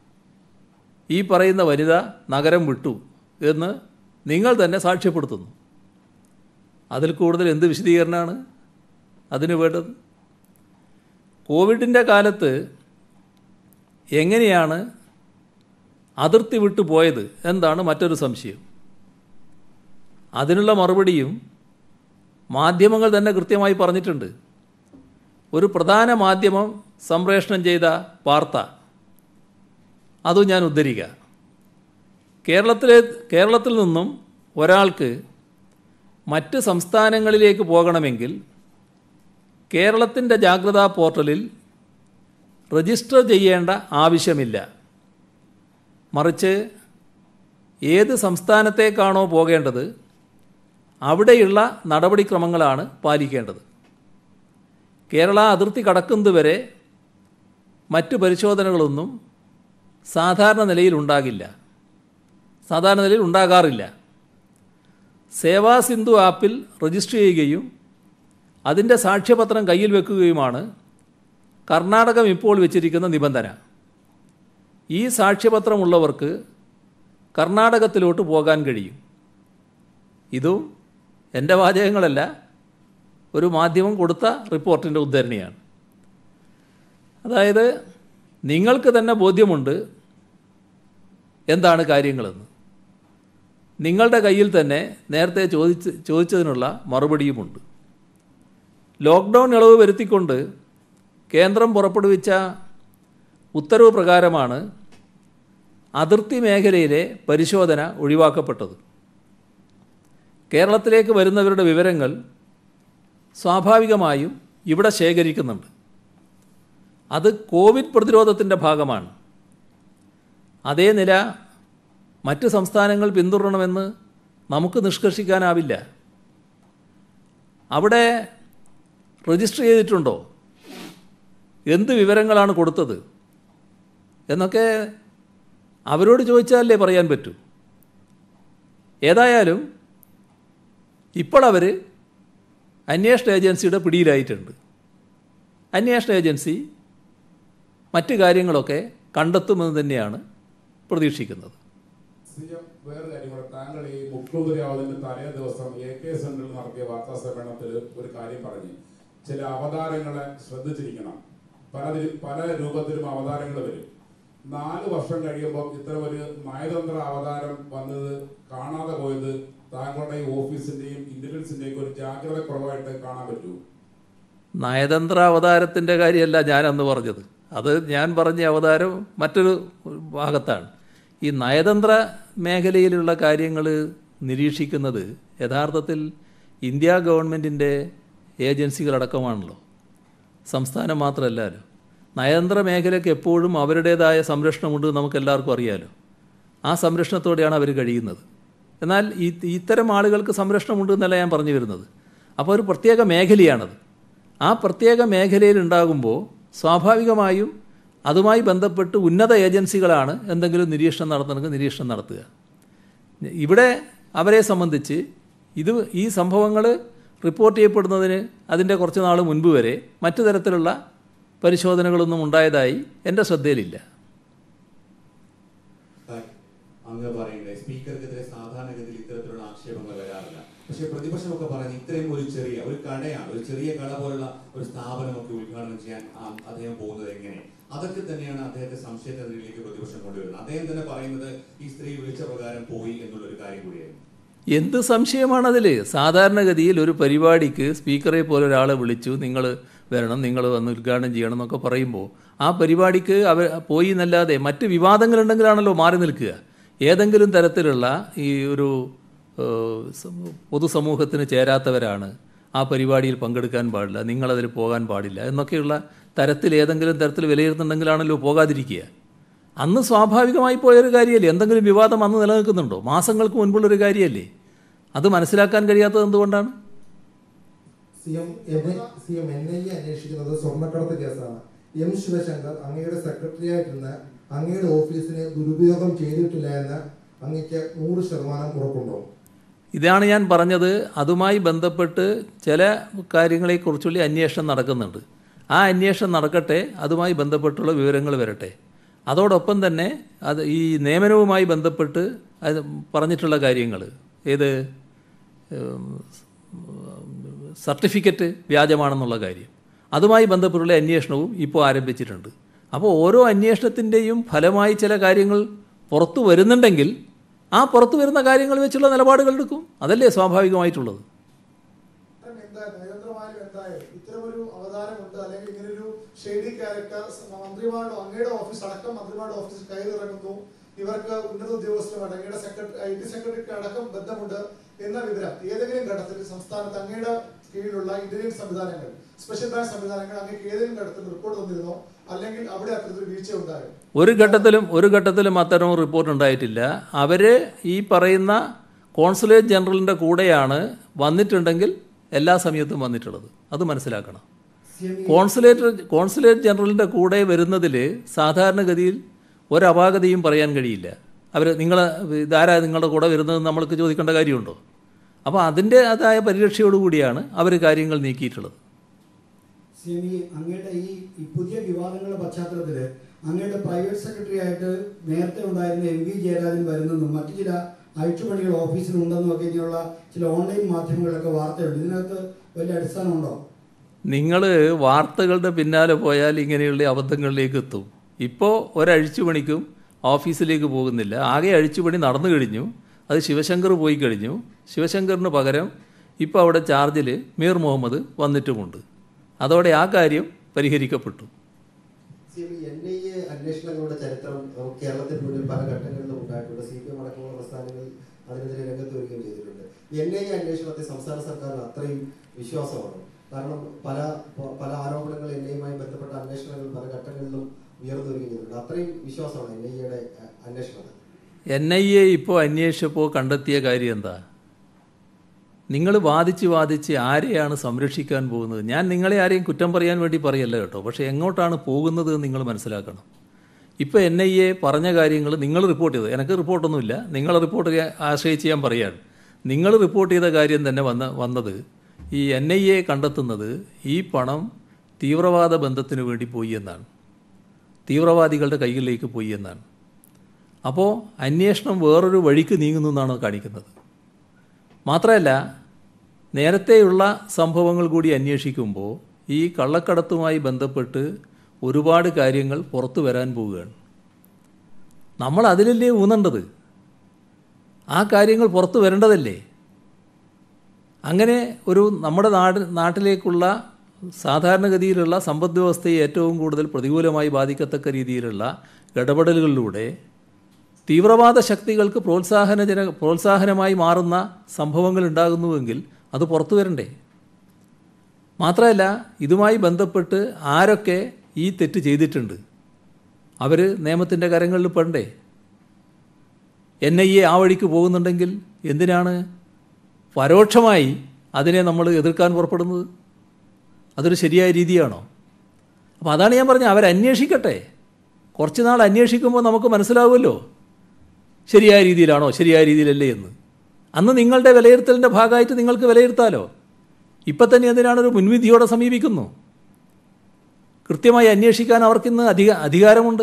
ഈ പറയുന്ന വനിത നഗരം വിട്ടു എന്ന് നിങ്ങൾ തന്നെ സാക്ഷ്യപ്പെടുത്തുന്നു അതിൽ കൂടുതൽ എന്ത് വിശദീകരണമാണ് അതിന് വേണ്ടത് കോവിഡിൻ്റെ കാലത്ത് എങ്ങനെയാണ് അതിർത്തി വിട്ടു പോയത് എന്താണ് മറ്റൊരു സംശയം അതിനുള്ള മറുപടിയും മാധ്യമങ്ങൾ തന്നെ കൃത്യമായി പറഞ്ഞിട്ടുണ്ട് ഒരു പ്രധാന മാധ്യമം സംപ്രേഷണം ചെയ്ത വാർത്ത അതും ഞാൻ ഉദ്ധരിക്കുക കേരളത്തിലെ കേരളത്തിൽ നിന്നും ഒരാൾക്ക് മറ്റ് സംസ്ഥാനങ്ങളിലേക്ക് പോകണമെങ്കിൽ കേരളത്തിൻ്റെ ജാഗ്രതാ പോർട്ടലിൽ രജിസ്റ്റർ ചെയ്യേണ്ട ആവശ്യമില്ല മറിച്ച് ഏത് സംസ്ഥാനത്തേക്കാണോ പോകേണ്ടത് അവിടെയുള്ള നടപടിക്രമങ്ങളാണ് പാലിക്കേണ്ടത് കേരള അതിർത്തി കടക്കുന്നതുവരെ മറ്റ് പരിശോധനകളൊന്നും സാധാരണ നിലയിൽ ഉണ്ടാകില്ല സാധാരണ നിലയിൽ ഉണ്ടാകാറില്ല സേവാ സിന്ധു ആപ്പിൽ രജിസ്റ്റർ ചെയ്യുകയും അതിൻ്റെ സാക്ഷ്യപത്രം കയ്യിൽ വെക്കുകയുമാണ് കർണാടകം ഇപ്പോൾ വെച്ചിരിക്കുന്ന നിബന്ധന ഈ സാക്ഷ്യപത്രമുള്ളവർക്ക് കർണാടകത്തിലോട്ട് പോകാൻ കഴിയും ഇതും എൻ്റെ വാചകങ്ങളല്ല ഒരു മാധ്യമം കൊടുത്ത റിപ്പോർട്ടിൻ്റെ ഉദ്ധരണിയാണ് അതായത് നിങ്ങൾക്ക് തന്നെ ബോധ്യമുണ്ട് എന്താണ് കാര്യങ്ങളെന്ന് നിങ്ങളുടെ കയ്യിൽ തന്നെ നേരത്തെ ചോദിച്ച് ചോദിച്ചതിനുള്ള മറുപടിയുമുണ്ട് ലോക്ക്ഡൗൺ ഇളവ് വരുത്തിക്കൊണ്ട് കേന്ദ്രം പുറപ്പെടുവിച്ച ഉത്തരവ് പ്രകാരമാണ് അതിർത്തി മേഖലയിലെ പരിശോധന ഒഴിവാക്കപ്പെട്ടത് കേരളത്തിലേക്ക് വരുന്നവരുടെ വിവരങ്ങൾ സ്വാഭാവികമായും ഇവിടെ ശേഖരിക്കുന്നുണ്ട് അത് കോവിഡ് പ്രതിരോധത്തിൻ്റെ ഭാഗമാണ് അതേ നില മറ്റ് സംസ്ഥാനങ്ങൾ പിന്തുടരണമെന്ന് നമുക്ക് നിഷ്കർഷിക്കാനാവില്ല അവിടെ രജിസ്റ്റർ ചെയ്തിട്ടുണ്ടോ എന്ത് വിവരങ്ങളാണ് കൊടുത്തത് എന്നൊക്കെ അവരോട് ചോദിച്ചാലേ പറയാൻ പറ്റൂ ഏതായാലും ഇപ്പോൾ അവർ അന്വേഷണ ഏജൻസിയുടെ പിടിയിലായിട്ടുണ്ട് അന്വേഷണ ഏജൻസി മറ്റ് കാര്യങ്ങളൊക്കെ കണ്ടെത്തുമെന്ന് തന്നെയാണ് പ്രതീക്ഷിക്കുന്നത് സി എം വേറെ കാര്യം കൂടെ താങ്കൾ ഈ മുഖ്യമന്ത്രിയാവുന്നതിന് തലേ ദിവസം എ കെ സെന്ററിൽ നടത്തിയ വാർത്താ സമ്മേളനത്തിൽ ഒരു കാര്യം പറഞ്ഞു ചില അവതാരങ്ങളെ ശ്രദ്ധിച്ചിരിക്കണം പല പല രൂപത്തിലും അവതാരങ്ങൾ വരും നാല് വർഷം കഴിയുമ്പോൾ ഇത്തരം ഒരു നയതന്ത്ര അവതാരം വന്നത് കാണാതെ പോയത് താങ്കളുടെ ഈ ഓഫീസിന്റെയും ഇന്റലിജൻസിന്റെയും ഒരു ജാഗ്രത കുറവായിട്ട് കാണാൻ പറ്റൂ നയതന്ത്ര അവതാരത്തിൻ്റെ കാര്യമല്ല ഞാനന്ന് പറഞ്ഞത് അത് ഞാൻ പറഞ്ഞ അവതാരം മറ്റൊരു ഭാഗത്താണ് ഈ നയതന്ത്ര മേഖലയിലുള്ള കാര്യങ്ങൾ നിരീക്ഷിക്കുന്നത് യഥാർത്ഥത്തിൽ ഇന്ത്യ ഗവൺമെൻറ്റിൻ്റെ ഏജൻസികളടക്കമാണല്ലോ സംസ്ഥാനം മാത്രമല്ലല്ലോ നയതന്ത്ര മേഖലയ്ക്ക് എപ്പോഴും അവരുടേതായ സംരക്ഷണമുണ്ട് നമുക്ക് എല്ലാവർക്കും അറിയാലോ ആ സംരക്ഷണത്തോടെയാണ് അവർ കഴിയുന്നത് എന്നാൽ ഈ ഇത്തരം ആളുകൾക്ക് സംരക്ഷണമുണ്ട് എന്നല്ല ഞാൻ പറഞ്ഞു വരുന്നത് അപ്പോൾ ഒരു പ്രത്യേക മേഖലയാണത് ആ പ്രത്യേക മേഖലയിൽ ഉണ്ടാകുമ്പോൾ സ്വാഭാവികമായും അതുമായി ബന്ധപ്പെട്ട് ഉന്നത ഏജൻസികളാണ് എന്തെങ്കിലും നിരീക്ഷണം നടത്തണമെങ്കിൽ നിരീക്ഷണം നടത്തുക ഇവിടെ അവരെ സംബന്ധിച്ച് ഇത് ഈ സംഭവങ്ങൾ റിപ്പോർട്ട് ചെയ്യപ്പെടുന്നതിന് അതിൻ്റെ കുറച്ച് നാൾ മുൻപ് വരെ മറ്റു തരത്തിലുള്ള പരിശോധനകളൊന്നും ഉണ്ടായതായി എൻ്റെ ശ്രദ്ധയിലില്ല അങ്ങ് പറയുന്നത് സ്പീക്കർക്കെതിരെ സാധാരണഗതിയിൽ ഇത്തരത്തിലുള്ള ആക്ഷേപങ്ങൾ വരാറില്ല പക്ഷെ പ്രതിപക്ഷമൊക്കെ പറഞ്ഞ് ഇത്രയും ഒരു ചെറിയ ഒരു കടയാണ് ഒരു ചെറിയ കട പോലുള്ള ഒരു സ്ഥാപനമൊക്കെ ഉദ്ഘാടനം ചെയ്യാൻ ആ- അദ്ദേഹം പോകുന്നത് എങ്ങനെ അതൊക്കെ തന്നെയാണ് അദ്ദേഹത്തെ സംശയത്തിലേക്ക് പ്രതിപക്ഷം കൊണ്ടുവരുന്നത് അദ്ദേഹം തന്നെ പറയുന്നത് ഈ സ്ത്രീ വിളിച്ച പ്രകാരം പോയി എന്നുള്ളൊരു കാര്യം കൂടിയായിരുന്നു എന്ത് സംശയമാണതിൽ സാധാരണഗതിയിൽ ഒരു പരിപാടിക്ക് സ്പീക്കറെ പോലെ ഒരാളെ വിളിച്ചു നിങ്ങൾ വരണം നിങ്ങൾ വന്ന് ഉദ്ഘാടനം ചെയ്യണം എന്നൊക്കെ പറയുമ്പോൾ ആ പരിപാടിക്ക് അവർ പോയി എന്നല്ലാതെ മറ്റ് വിവാദങ്ങളുണ്ടെങ്കിലാണല്ലോ മാറി നിൽക്കുക ഏതെങ്കിലും തരത്തിലുള്ള ഈ ഒരു ഏഹ്, സമൂ- പൊതുസമൂഹത്തിന് ചേരാത്തവരാണ് ആ പരിപാടിയിൽ പങ്കെടുക്കാൻ പാടില്ല നിങ്ങളതിൽ പോകാൻ പാടില്ല എന്നൊക്കെയുള്ള തരത്തിൽ ഏതെങ്കിലും തരത്തിൽ വിലയിരുത്തുന്നുണ്ടെങ്കിലാണല്ലോ പോകാതിരിക്കുക അന്ന് സ്വാഭാവികമായി പോയൊരു കാര്യമല്ലേ എന്തെങ്കിലും വിവാദം അന്ന് നിലനിൽക്കുന്നുണ്ടോ മാസങ്ങൾക്ക് മുൻപുള്ളൊരു കാര്യമല്ലേ അത് മനസ്സിലാക്കാൻ കഴിയാത്തത് എന്തുകൊണ്ടാണ് C M C M N I A അന്വേഷിക്കുന്നത് സ്വർണ്ണക്കടത്ത് കേസാണ് എം ശിവശങ്കർ അങ്ങയുടെ സെക്രട്ടറി ആയിട്ടിരുന്ന അങ്ങയുടെ ഓഫീസിനെ ദുരുപയോഗം ചെയ്തിട്ടില്ല എന്ന് അങ്ങക്ക് നൂറ് ശതമാനം ഉറപ്പുണ്ടോ ഇതാണ് ഞാൻ പറഞ്ഞത് അതുമായി ബന്ധപ്പെട്ട് ചില കാര്യങ്ങളെക്കുറിച്ചുള്ള അന്വേഷണം നടക്കുന്നുണ്ട് ആ അന്വേഷണം നടക്കട്ടെ അതുമായി ബന്ധപ്പെട്ടുള്ള വിവരങ്ങൾ വരട്ടെ അതോടൊപ്പം തന്നെ അത് ഈ നിയമനവുമായി ബന്ധപ്പെട്ട് അത് പറഞ്ഞിട്ടുള്ള കാര്യങ്ങൾ ഏത് ഉം, സർട്ടിഫിക്കറ്റ് വ്യാജമാണെന്നുള്ള കാര്യം അതുമായി ബന്ധപ്പെട്ടുള്ള അന്വേഷണവും ഇപ്പോൾ ആരംഭിച്ചിട്ടുണ്ട് അപ്പോൾ ഓരോ അന്വേഷണത്തിൻ്റെയും ഫലമായി ചില കാര്യങ്ങൾ പുറത്തു വരുന്നുണ്ടെങ്കിൽ ആ പുറത്തു വരുന്ന കാര്യങ്ങൾ വെച്ചുള്ള നിലപാടുകൾ എടുക്കും അതല്ലേ സ്വാഭാവികമായിട്ടുള്ളത് എന്തായാലും നയതന്ത്രമായാലും എന്തായാലും ഇത്തരമൊരു അവതാരമുണ്ട് അല്ലെങ്കിൽ ഇങ്ങനൊരു ഷെയ്ഡി ക്യാരക്ടർ മന്ത്രിമാരുടെ അങ്ങയുടെ ഓഫീസ് അടക്കം മന്ത്രിമാരുടെ ഓഫീസിൽ കയറി ഇറങ്ങുന്നു ഇവർക്ക് ഉന്നത ഉദ്യോഗസ്ഥരുമായിട്ട് അങ്ങയുടെ സെക്രട്ടറി ഐ ടി സെക്രട്ടറിക്ക് അടക്കം ബന്ധമുണ്ട് എന്ന വിവരം ഏതെങ്കിലും ഘട്ടത്തിൽ സംസ്ഥാനത്ത് അങ്ങയുടെ കീഴിലുള്ള ഇന്റലിജൻസ് സംവിധാനങ്ങൾ സ്പെഷ്യൽ ബ്രാഞ്ച് സംവിധാനങ്ങൾ അങ്ങേക്ക് ഏതെങ്കിലും ഘട്ടത്തിൽ റിപ്പോർട്ട് തന്നിരുന്നോ അല്ലെങ്കിൽ അവിടെ അത്തരത്തിൽ വീഴ്ച ഉണ്ടായോ ഒരു ഘട്ടത്തിലും ഒരു ഘട്ടത്തിലും അത്തരം റിപ്പോർട്ട് ഉണ്ടായിട്ടില്ല അവർ ഈ പറയുന്ന കോൺസുലേറ്റ് ജനറലിൻ്റെ കൂടെയാണ് വന്നിട്ടുണ്ടെങ്കിൽ എല്ലാ സമയത്തും വന്നിട്ടുള്ളത് അത് മനസ്സിലാക്കണം കോൺസുലേറ്റ് കോൺസുലേറ്റ് ജനറലിൻ്റെ കൂടെ വരുന്നതിൽ സാധാരണഗതിയിൽ ഒരപാകതയും പറയാൻ കഴിയില്ല അവർ നിങ്ങൾ ഇതാരാ നിങ്ങളുടെ കൂടെ വരുന്നത് നമ്മൾക്ക് ചോദിക്കേണ്ട കാര്യമുണ്ടോ അപ്പോൾ അതിൻ്റെ അതായ പരിരക്ഷയോടുകൂടിയാണ് അവർ കാര്യങ്ങൾ നീക്കിയിട്ടുള്ളത് സി എം ഇ അങ്ങയുടെ ഈ ഈ പുതിയ വിവാദങ്ങളുടെ പശ്ചാത്തലത്തിൽ അങ്ങയുടെ പ്രൈവറ്റ് സെക്രട്ടറി ആയിട്ട് നേരത്തെ ഉണ്ടായിരുന്ന എം വി ജയരാജൻ വരുന്നെന്നും മറ്റു ചില അഴിച്ചുപണികൾ ഓഫീസിലുണ്ടെന്നും ഒക്കെ ഇങ്ങനെയുള്ള ചില ഓൺലൈൻ മാധ്യമങ്ങളിലൊക്കെ വാർത്തയുണ്ട് ഇതിനകത്ത് വലിയ അടിസ്ഥാനമുണ്ടോ നിങ്ങൾ വാർത്തകളുടെ പിന്നാലെ പോയാൽ ഇങ്ങനെയുള്ള അബദ്ധങ്ങളിലേക്ക് എത്തും ഇപ്പോൾ ഒരഴിച്ചുപണിക്കും ഓഫീസിലേക്ക് പോകുന്നില്ല ആകെ അഴിച്ചുപണി നടന്നു കഴിഞ്ഞു അത് ശിവശങ്കർ പോയി കഴിഞ്ഞു ശിവശങ്കറിന് പകരം ഇപ്പോൾ അവിടെ ചാർജിൽ മീർ മുഹമ്മദ് വന്നിട്ടുമുണ്ട് അതോടെ ആ കാര്യം പരിഹരിക്കപ്പെട്ടു C P N I A അന്വേഷണങ്ങളുടെ ചരിത്രം നമുക്ക് കേരളത്തിന് മുന്നിൽ പല ഘട്ടങ്ങളിലും ഉണ്ടായിട്ടുണ്ട് സി പി എം അടക്കമുള്ള പ്രസ്ഥാനങ്ങൾ അതിനെതിരെ രംഗത്ത് വരികയും ചെയ്തിട്ടുണ്ട് എൻ ഐ എ അന്വേഷണത്തെ സംസ്ഥാന സർക്കാരിന് അത്രയും വിശ്വാസമാണ് കാരണം പല പ- പല ആരോപണങ്ങൾ എൻ ഐയുമായി ബന്ധപ്പെട്ട അന്വേഷണങ്ങൾ പല ഘട്ടങ്ങളിലും ഉയർന്നു വരികയും ചെയ്തിട്ടുണ്ട് അത്രയും വിശ്വാസമാണ് എൻ ഐ എയുടെ അന്വേഷണത്തിൽ എൻ ഐ എ ഇപ്പോൾ അന്വേഷിച്ചപ്പോൾ കണ്ടെത്തിയ കാര്യം എന്താ നിങ്ങൾ വാദിച്ച് വാദിച്ച് ആരെയാണ് സംരക്ഷിക്കാൻ പോകുന്നത് ഞാൻ നിങ്ങളെ ആരെയും കുറ്റം പറയാൻ വേണ്ടി പറയല്ല കേട്ടോ പക്ഷേ എങ്ങോട്ടാണ് പോകുന്നത് എന്ന് നിങ്ങൾ മനസ്സിലാക്കണം ഇപ്പോൾ എൻ ഐ എ പറഞ്ഞ കാര്യങ്ങൾ നിങ്ങൾ റിപ്പോർട്ട് ചെയ്തത് എനിക്ക് റിപ്പോർട്ടൊന്നുമില്ല നിങ്ങൾ റിപ്പോർട്ട് ചെയ്യാൻ ആശ്രയിച്ച് ഞാൻ പറയാണ് നിങ്ങൾ റിപ്പോർട്ട് ചെയ്ത കാര്യം തന്നെ വന്ന വന്നത് ഈ എൻ ഐ എ കണ്ടെത്തുന്നത് ഈ പണം തീവ്രവാദ ബന്ധത്തിന് വേണ്ടി പോയി എന്നാണ് തീവ്രവാദികളുടെ കൈകളിലേക്ക് പോയി എന്നാണ് അപ്പോൾ അന്വേഷണം വേറൊരു വഴിക്ക് നീങ്ങുന്നു എന്നാണ് കാണിക്കുന്നത് മാത്രമല്ല നേരത്തെയുള്ള സംഭവങ്ങൾ കൂടി അന്വേഷിക്കുമ്പോൾ ഈ കള്ളക്കടത്തുമായി ബന്ധപ്പെട്ട് ഒരുപാട് കാര്യങ്ങൾ പുറത്തു വരാൻ പോവുകയാണ് നമ്മൾ അതിലല്ലേ ഊന്നേണ്ടത് ആ കാര്യങ്ങൾ പുറത്തു വരേണ്ടതല്ലേ അങ്ങനെ ഒരു നമ്മുടെ നാട് നാട്ടിലേക്കുള്ള സാധാരണഗതിയിലുള്ള സമ്പദ് വ്യവസ്ഥയെ ഏറ്റവും കൂടുതൽ പ്രതികൂലമായി ബാധിക്കത്തക്ക രീതിയിലുള്ള ഇടപെടലുകളിലൂടെ തീവ്രവാദ ശക്തികൾക്ക് പ്രോത്സാഹനജന പ്രോത്സാഹനമായി മാറുന്ന സംഭവങ്ങൾ ഉണ്ടാകുന്നുവെങ്കിൽ അത് പുറത്തു വരണ്ടേ മാത്രമല്ല ഇതുമായി ബന്ധപ്പെട്ട് ആരൊക്കെ ഈ തെറ്റ് ചെയ്തിട്ടുണ്ട് അവർ നിയമത്തിൻ്റെ കരങ്ങളിൽ പെടണ്ടേ എൻ ഐ എ ആ വഴിക്ക് പോകുന്നുണ്ടെങ്കിൽ എന്തിനാണ് പരോക്ഷമായി അതിനെ നമ്മൾ എതിർക്കാൻ പുറപ്പെടുന്നത് അതൊരു ശരിയായ രീതിയാണോ അപ്പോൾ അതാണ് ഞാൻ പറഞ്ഞത് അവരന്വേഷിക്കട്ടെ കുറച്ച് നാൾ അന്വേഷിക്കുമ്പോൾ നമുക്ക് മനസ്സിലാവുമല്ലോ ശരിയായ രീതിയിലാണോ ശരിയായ രീതിയിലല്ലേ എന്ന് അന്ന് നിങ്ങളുടെ വിലയിരുത്തലിൻ്റെ ഭാഗമായിട്ട് നിങ്ങൾക്ക് വിലയിരുത്താലോ ഇപ്പം തന്നെ എന്തിനാണ് ഒരു മുൻവിധിയോടെ സമീപിക്കുന്നു കൃത്യമായി അന്വേഷിക്കാൻ അവർക്കിന്ന് അധിക അധികാരമുണ്ട്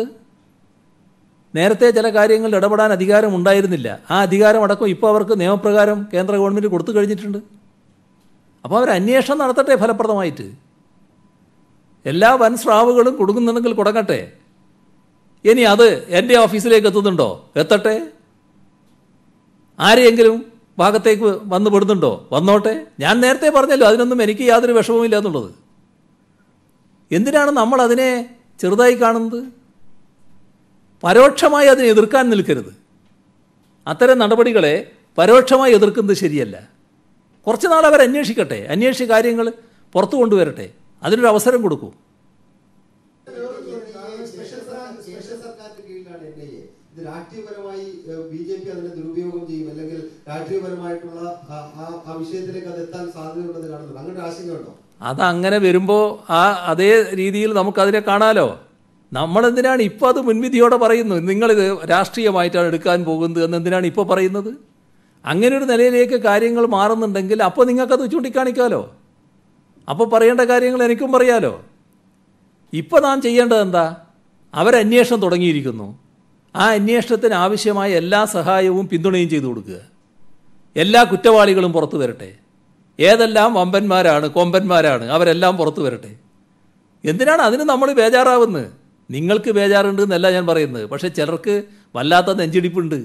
നേരത്തെ ചില കാര്യങ്ങളിൽ ഇടപെടാൻ അധികാരം ഉണ്ടായിരുന്നില്ല ആ അധികാരം അടക്കം ഇപ്പോൾ അവർക്ക് നിയമപ്രകാരം കേന്ദ്ര ഗവൺമെൻറ് കൊടുത്തു കഴിഞ്ഞിട്ടുണ്ട് അപ്പോൾ അവർ അന്വേഷണം നടത്തട്ടെ ഫലപ്രദമായിട്ട് എല്ലാ വൻ സ്രാവുകളും കൊടുക്കുന്നുണ്ടെങ്കിൽ കൊടുക്കട്ടെ ഇനി അത് എൻ്റെ ഓഫീസിലേക്ക് എത്തുന്നുണ്ടോ എത്തട്ടെ ആരെയെങ്കിലും ഭാഗത്തേക്ക് വന്നു പെടുന്നുണ്ടോ വന്നോട്ടെ ഞാൻ നേരത്തെ പറഞ്ഞല്ലോ അതിനൊന്നും എനിക്ക് യാതൊരു വിഷമവുമില്ല എന്നുള്ളത് എന്തിനാണ് നമ്മൾ അതിനെ ചെറുതായി കാണുന്നത് പരോക്ഷമായി അതിനെ എതിർക്കാൻ നിൽക്കരുത് അത്തരം നടപടികളെ പരോക്ഷമായി എതിർക്കുന്നത് ശരിയല്ല കുറച്ച് നാൾ അവർ അന്വേഷിക്കട്ടെ അന്വേഷിച്ച കാര്യങ്ങൾ പുറത്തു കൊണ്ടുവരട്ടെ അതിനൊരു അവസരം കൊടുക്കൂ സ്പെഷ്യൽ സർക്കാർ- സ്പെഷ്യൽ സർക്കാരിന്റെ കീഴിലാണ് എൻ ഐ എ ഇത് രാഷ്ട്രീയപരമായി ബി ജെ പി അതിനെ ദുരുപയോഗം ചെയ്യും അല്ലെങ്കിൽ രാഷ്ട്രീയപരമായിട്ടുള്ള ആ- ആ- ആ വിഷയത്തിലേക്ക് അത് എത്താൻ സാധ്യതയുണ്ടെന്ന് കാണുന്നുണ്ട് അങ്ങനെ ഒരു ആശങ്കയുണ്ടോ അതങ്ങനെ വരുമ്പോൾ ആ അതേ രീതിയിൽ നമുക്കതിനെ കാണാലോ നമ്മളെന്തിനാണ് ഇപ്പോൾ അത് മുൻവിധിയോടെ പറയുന്നു നിങ്ങളിത് രാഷ്ട്രീയമായിട്ടാണ് എടുക്കാൻ പോകുന്നത് എന്ന് എന്തിനാണ് ഇപ്പോൾ പറയുന്നത് അങ്ങനെ ഒരു നിലയിലേക്ക് കാര്യങ്ങൾ മാറുന്നുണ്ടെങ്കിൽ അപ്പോൾ നിങ്ങൾക്കത് ചൂണ്ടിക്കാണിക്കാമല്ലോ അപ്പോൾ പറയേണ്ട കാര്യങ്ങൾ എനിക്കും പറയാലോ ഇപ്പോൾ നാം ചെയ്യേണ്ടത് എന്താ അവരന്വേഷണം തുടങ്ങിയിരിക്കുന്നു ആ അന്വേഷണത്തിന് ആവശ്യമായ എല്ലാ സഹായവും പിന്തുണയും ചെയ്തു കൊടുക്കുക എല്ലാ കുറ്റവാളികളും പുറത്തു വരട്ടെ ഏതെല്ലാം വമ്പന്മാരാണ് കൊമ്പന്മാരാണ് അവരെല്ലാം പുറത്തു വരട്ടെ എന്തിനാണ് അതിന് നമ്മൾ ബേജാറാവുന്നത് നിങ്ങൾക്ക് ബേജാറുണ്ട് എന്നല്ല ഞാൻ പറയുന്നത് പക്ഷേ ചിലർക്ക് വല്ലാത്ത നെഞ്ചിടിപ്പുണ്ട്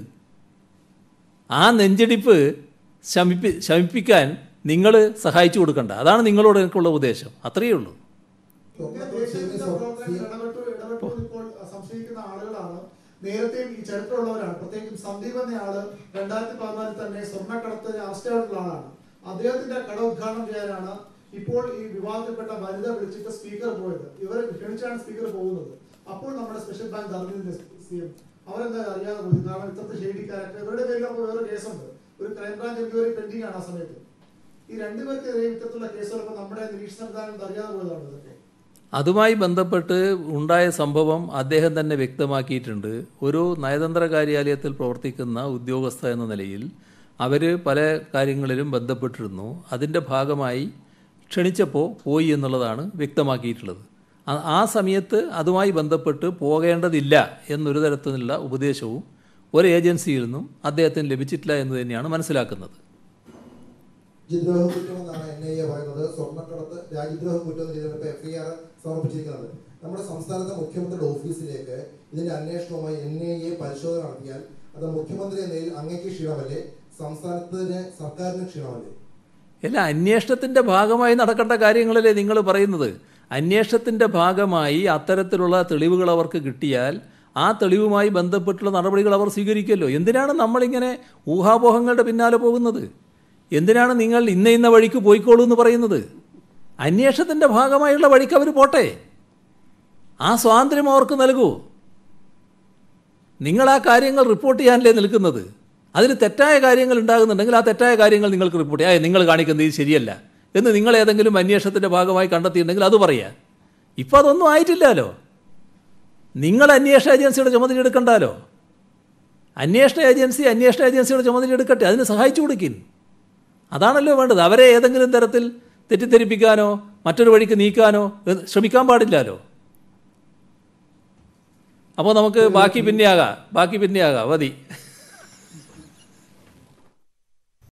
ആ നെഞ്ചിടിപ്പ് ശമിപ്പി ശമിപ്പിക്കാൻ നിങ്ങൾ സഹായിച്ചു കൊടുക്കണ്ട അതാണ് നിങ്ങളോട് എനിക്കുള്ള ഉപദേശം അത്രയേ ഉള്ളൂ ദേശീയ പ്രവർത്തനങ്ങൾ ഇടപെട്ടു ഇടപെട്ടു ഇപ്പോൾ സംശയിക്കുന്ന ആളുകളാണ് നേരത്തെയും ഈ ചരിത്രമുള്ളവരാണ് പ്രത്യേകിച്ചും സന്ദീപ് എന്നയാള് രണ്ടായിരത്തി പതിനാലിൽ തന്നെ സ്വർണ്ണക്കടത്തിന് അറസ്റ്റ് ആയിട്ടുള്ള ആളാണ് അദ്ദേഹത്തിന്റെ കട ഉദ്ഘാടനം ചെയ്യാനാണ് ഇപ്പോൾ ഈ വിവാദത്തിൽപ്പെട്ട വനിത വിളിച്ചിട്ട് സ്പീക്കർ പോയത് ഇവരെ ക്ഷണിച്ചാണ് സ്പീക്കർ പോകുന്നത് അപ്പോൾ നമ്മുടെ സ്പെഷ്യൽ ബാങ്ക് അറിഞ്ഞില്ല സി എം അവരെന്താ അറിയാതെ പോയി കാരണം ഇത്രത്തെ ഷെയ്ഡി ക്യാരക്ടർ ഇവരുടെ പേരിൽ അപ്പോൾ വേറെ കേസുണ്ട് ഒരു ക്രൈംബ്രാഞ്ച് എൻക്വയറി പെൻഡിംഗ് ആണ് ആ സമയത്ത് ഈ രണ്ടുപേർക്കെതിരെ ഇത്തരത്തിലുള്ള കേസുകളൊക്കെ നമ്മുടെ നിരീക്ഷണ സംവിധാനം അറിയാതെ പോയതാണ് ഇതൊക്കെ അതുമായി ബന്ധപ്പെട്ട് ഉണ്ടായ സംഭവം അദ്ദേഹം തന്നെ വ്യക്തമാക്കിയിട്ടുണ്ട് ഒരു നയതന്ത്ര കാര്യാലയത്തിൽ പ്രവർത്തിക്കുന്ന ഉദ്യോഗസ്ഥ എന്ന നിലയിൽ അവർ പല കാര്യങ്ങളിലും ബന്ധപ്പെട്ടിരുന്നു അതിൻ്റെ ഭാഗമായി ക്ഷണിച്ചപ്പോൾ പോയി എന്നുള്ളതാണ് വ്യക്തമാക്കിയിട്ടുള്ളത് ആ- ആ സമയത്ത് അതുമായി ബന്ധപ്പെട്ട് പോകേണ്ടതില്ല എന്നൊരു തരത്തിലുള്ള ഉപദേശവും ഒരു ഏജൻസിയിൽ നിന്നും അദ്ദേഹത്തിന് ലഭിച്ചിട്ടില്ല എന്ന് തന്നെയാണ് മനസ്സിലാക്കുന്നത് രാജ്യദ്രോഹ കുറ്റം എന്നാണ് എൻ ഐ എ പറയുന്നത് സ്വർണ്ണക്കടത്ത് രാജ്യദ്രോഹ കുറ്റം എന്ന രീതിയിൽ ഇപ്പോൾ എഫ് ഐ ആർ സമർപ്പിച്ചിരിക്കുന്നത് നമ്മുടെ സംസ്ഥാനത്തെ മുഖ്യമന്ത്രിയുടെ ഓഫീസിലേക്ക് ഇതിന്റെ അന്വേഷണവുമായി എൻ ഐ എ പരിശോധന നടത്തിയാൽ അത് മുഖ്യമന്ത്രി എന്ന നിലയിൽ അങ്ങേക്ക് ക്ഷീണമല്ലേ സംസ്ഥാനത്തിന് സർക്കാരിന് ക്ഷീണമല്ലേ അല്ല അന്വേഷണത്തിൻ്റെ ഭാഗമായി നടക്കേണ്ട കാര്യങ്ങളല്ലേ നിങ്ങൾ പറയുന്നത് അന്വേഷണത്തിൻ്റെ ഭാഗമായി അത്തരത്തിലുള്ള തെളിവുകൾ അവർക്ക് കിട്ടിയാൽ ആ തെളിവുമായി ബന്ധപ്പെട്ടുള്ള നടപടികൾ അവർ സ്വീകരിക്കുമല്ലോ എന്തിനാണ് നമ്മളിങ്ങനെ ഊഹാപോഹങ്ങളുടെ പിന്നാലെ പോകുന്നത് എന്തിനാണ് നിങ്ങൾ ഇന്ന ഇന്ന വഴിക്ക് പോയിക്കോളൂ എന്ന് പറയുന്നത് അന്വേഷണത്തിൻ്റെ ഭാഗമായുള്ള വഴിക്ക് അവർ പോട്ടെ ആ സ്വാതന്ത്ര്യം അവർക്ക് നൽകൂ നിങ്ങൾ ആ കാര്യങ്ങൾ റിപ്പോർട്ട് ചെയ്യാനല്ലേ നിൽക്കുന്നത് അതിന് തെറ്റായ കാര്യങ്ങൾ ഉണ്ടാകുന്നുണ്ടെങ്കിൽ ആ തെറ്റായ കാര്യങ്ങൾ നിങ്ങൾക്ക് റിപ്പോർട്ട് ചെയ്യാം നിങ്ങൾ കാണിക്കുന്നത് ഇത് ശരിയല്ല എന്ന് നിങ്ങൾ ഏതെങ്കിലും അന്വേഷണത്തിൻ്റെ ഭാഗമായി കണ്ടെത്തിയിട്ടുണ്ടെങ്കിൽ അത് പറയാം ഇപ്പം അതൊന്നും ആയിട്ടില്ലല്ലോ നിങ്ങൾ അന്വേഷണ ഏജൻസിയുടെ ചുമതല എടുക്കണ്ടല്ലോ അന്വേഷണ ഏജൻസി അന്വേഷണ ഏജൻസിയുടെ ചുമതല എടുക്കട്ടെ അതിന് സഹായിച്ചു കൊടുക്കിൻ അതാണല്ലോ വേണ്ടത് അവരെ ഏതെങ്കിലും തരത്തിൽ തെറ്റിദ്ധരിപ്പിക്കാനോ മറ്റൊരു വഴിക്ക് നീക്കാനോ എന്ന് ശ്രമിക്കാൻ പാടില്ലല്ലോ അപ്പോൾ നമുക്ക് ബാക്കി പിന്നെയാകാം ബാക്കി പിന്നെയാകാം മതി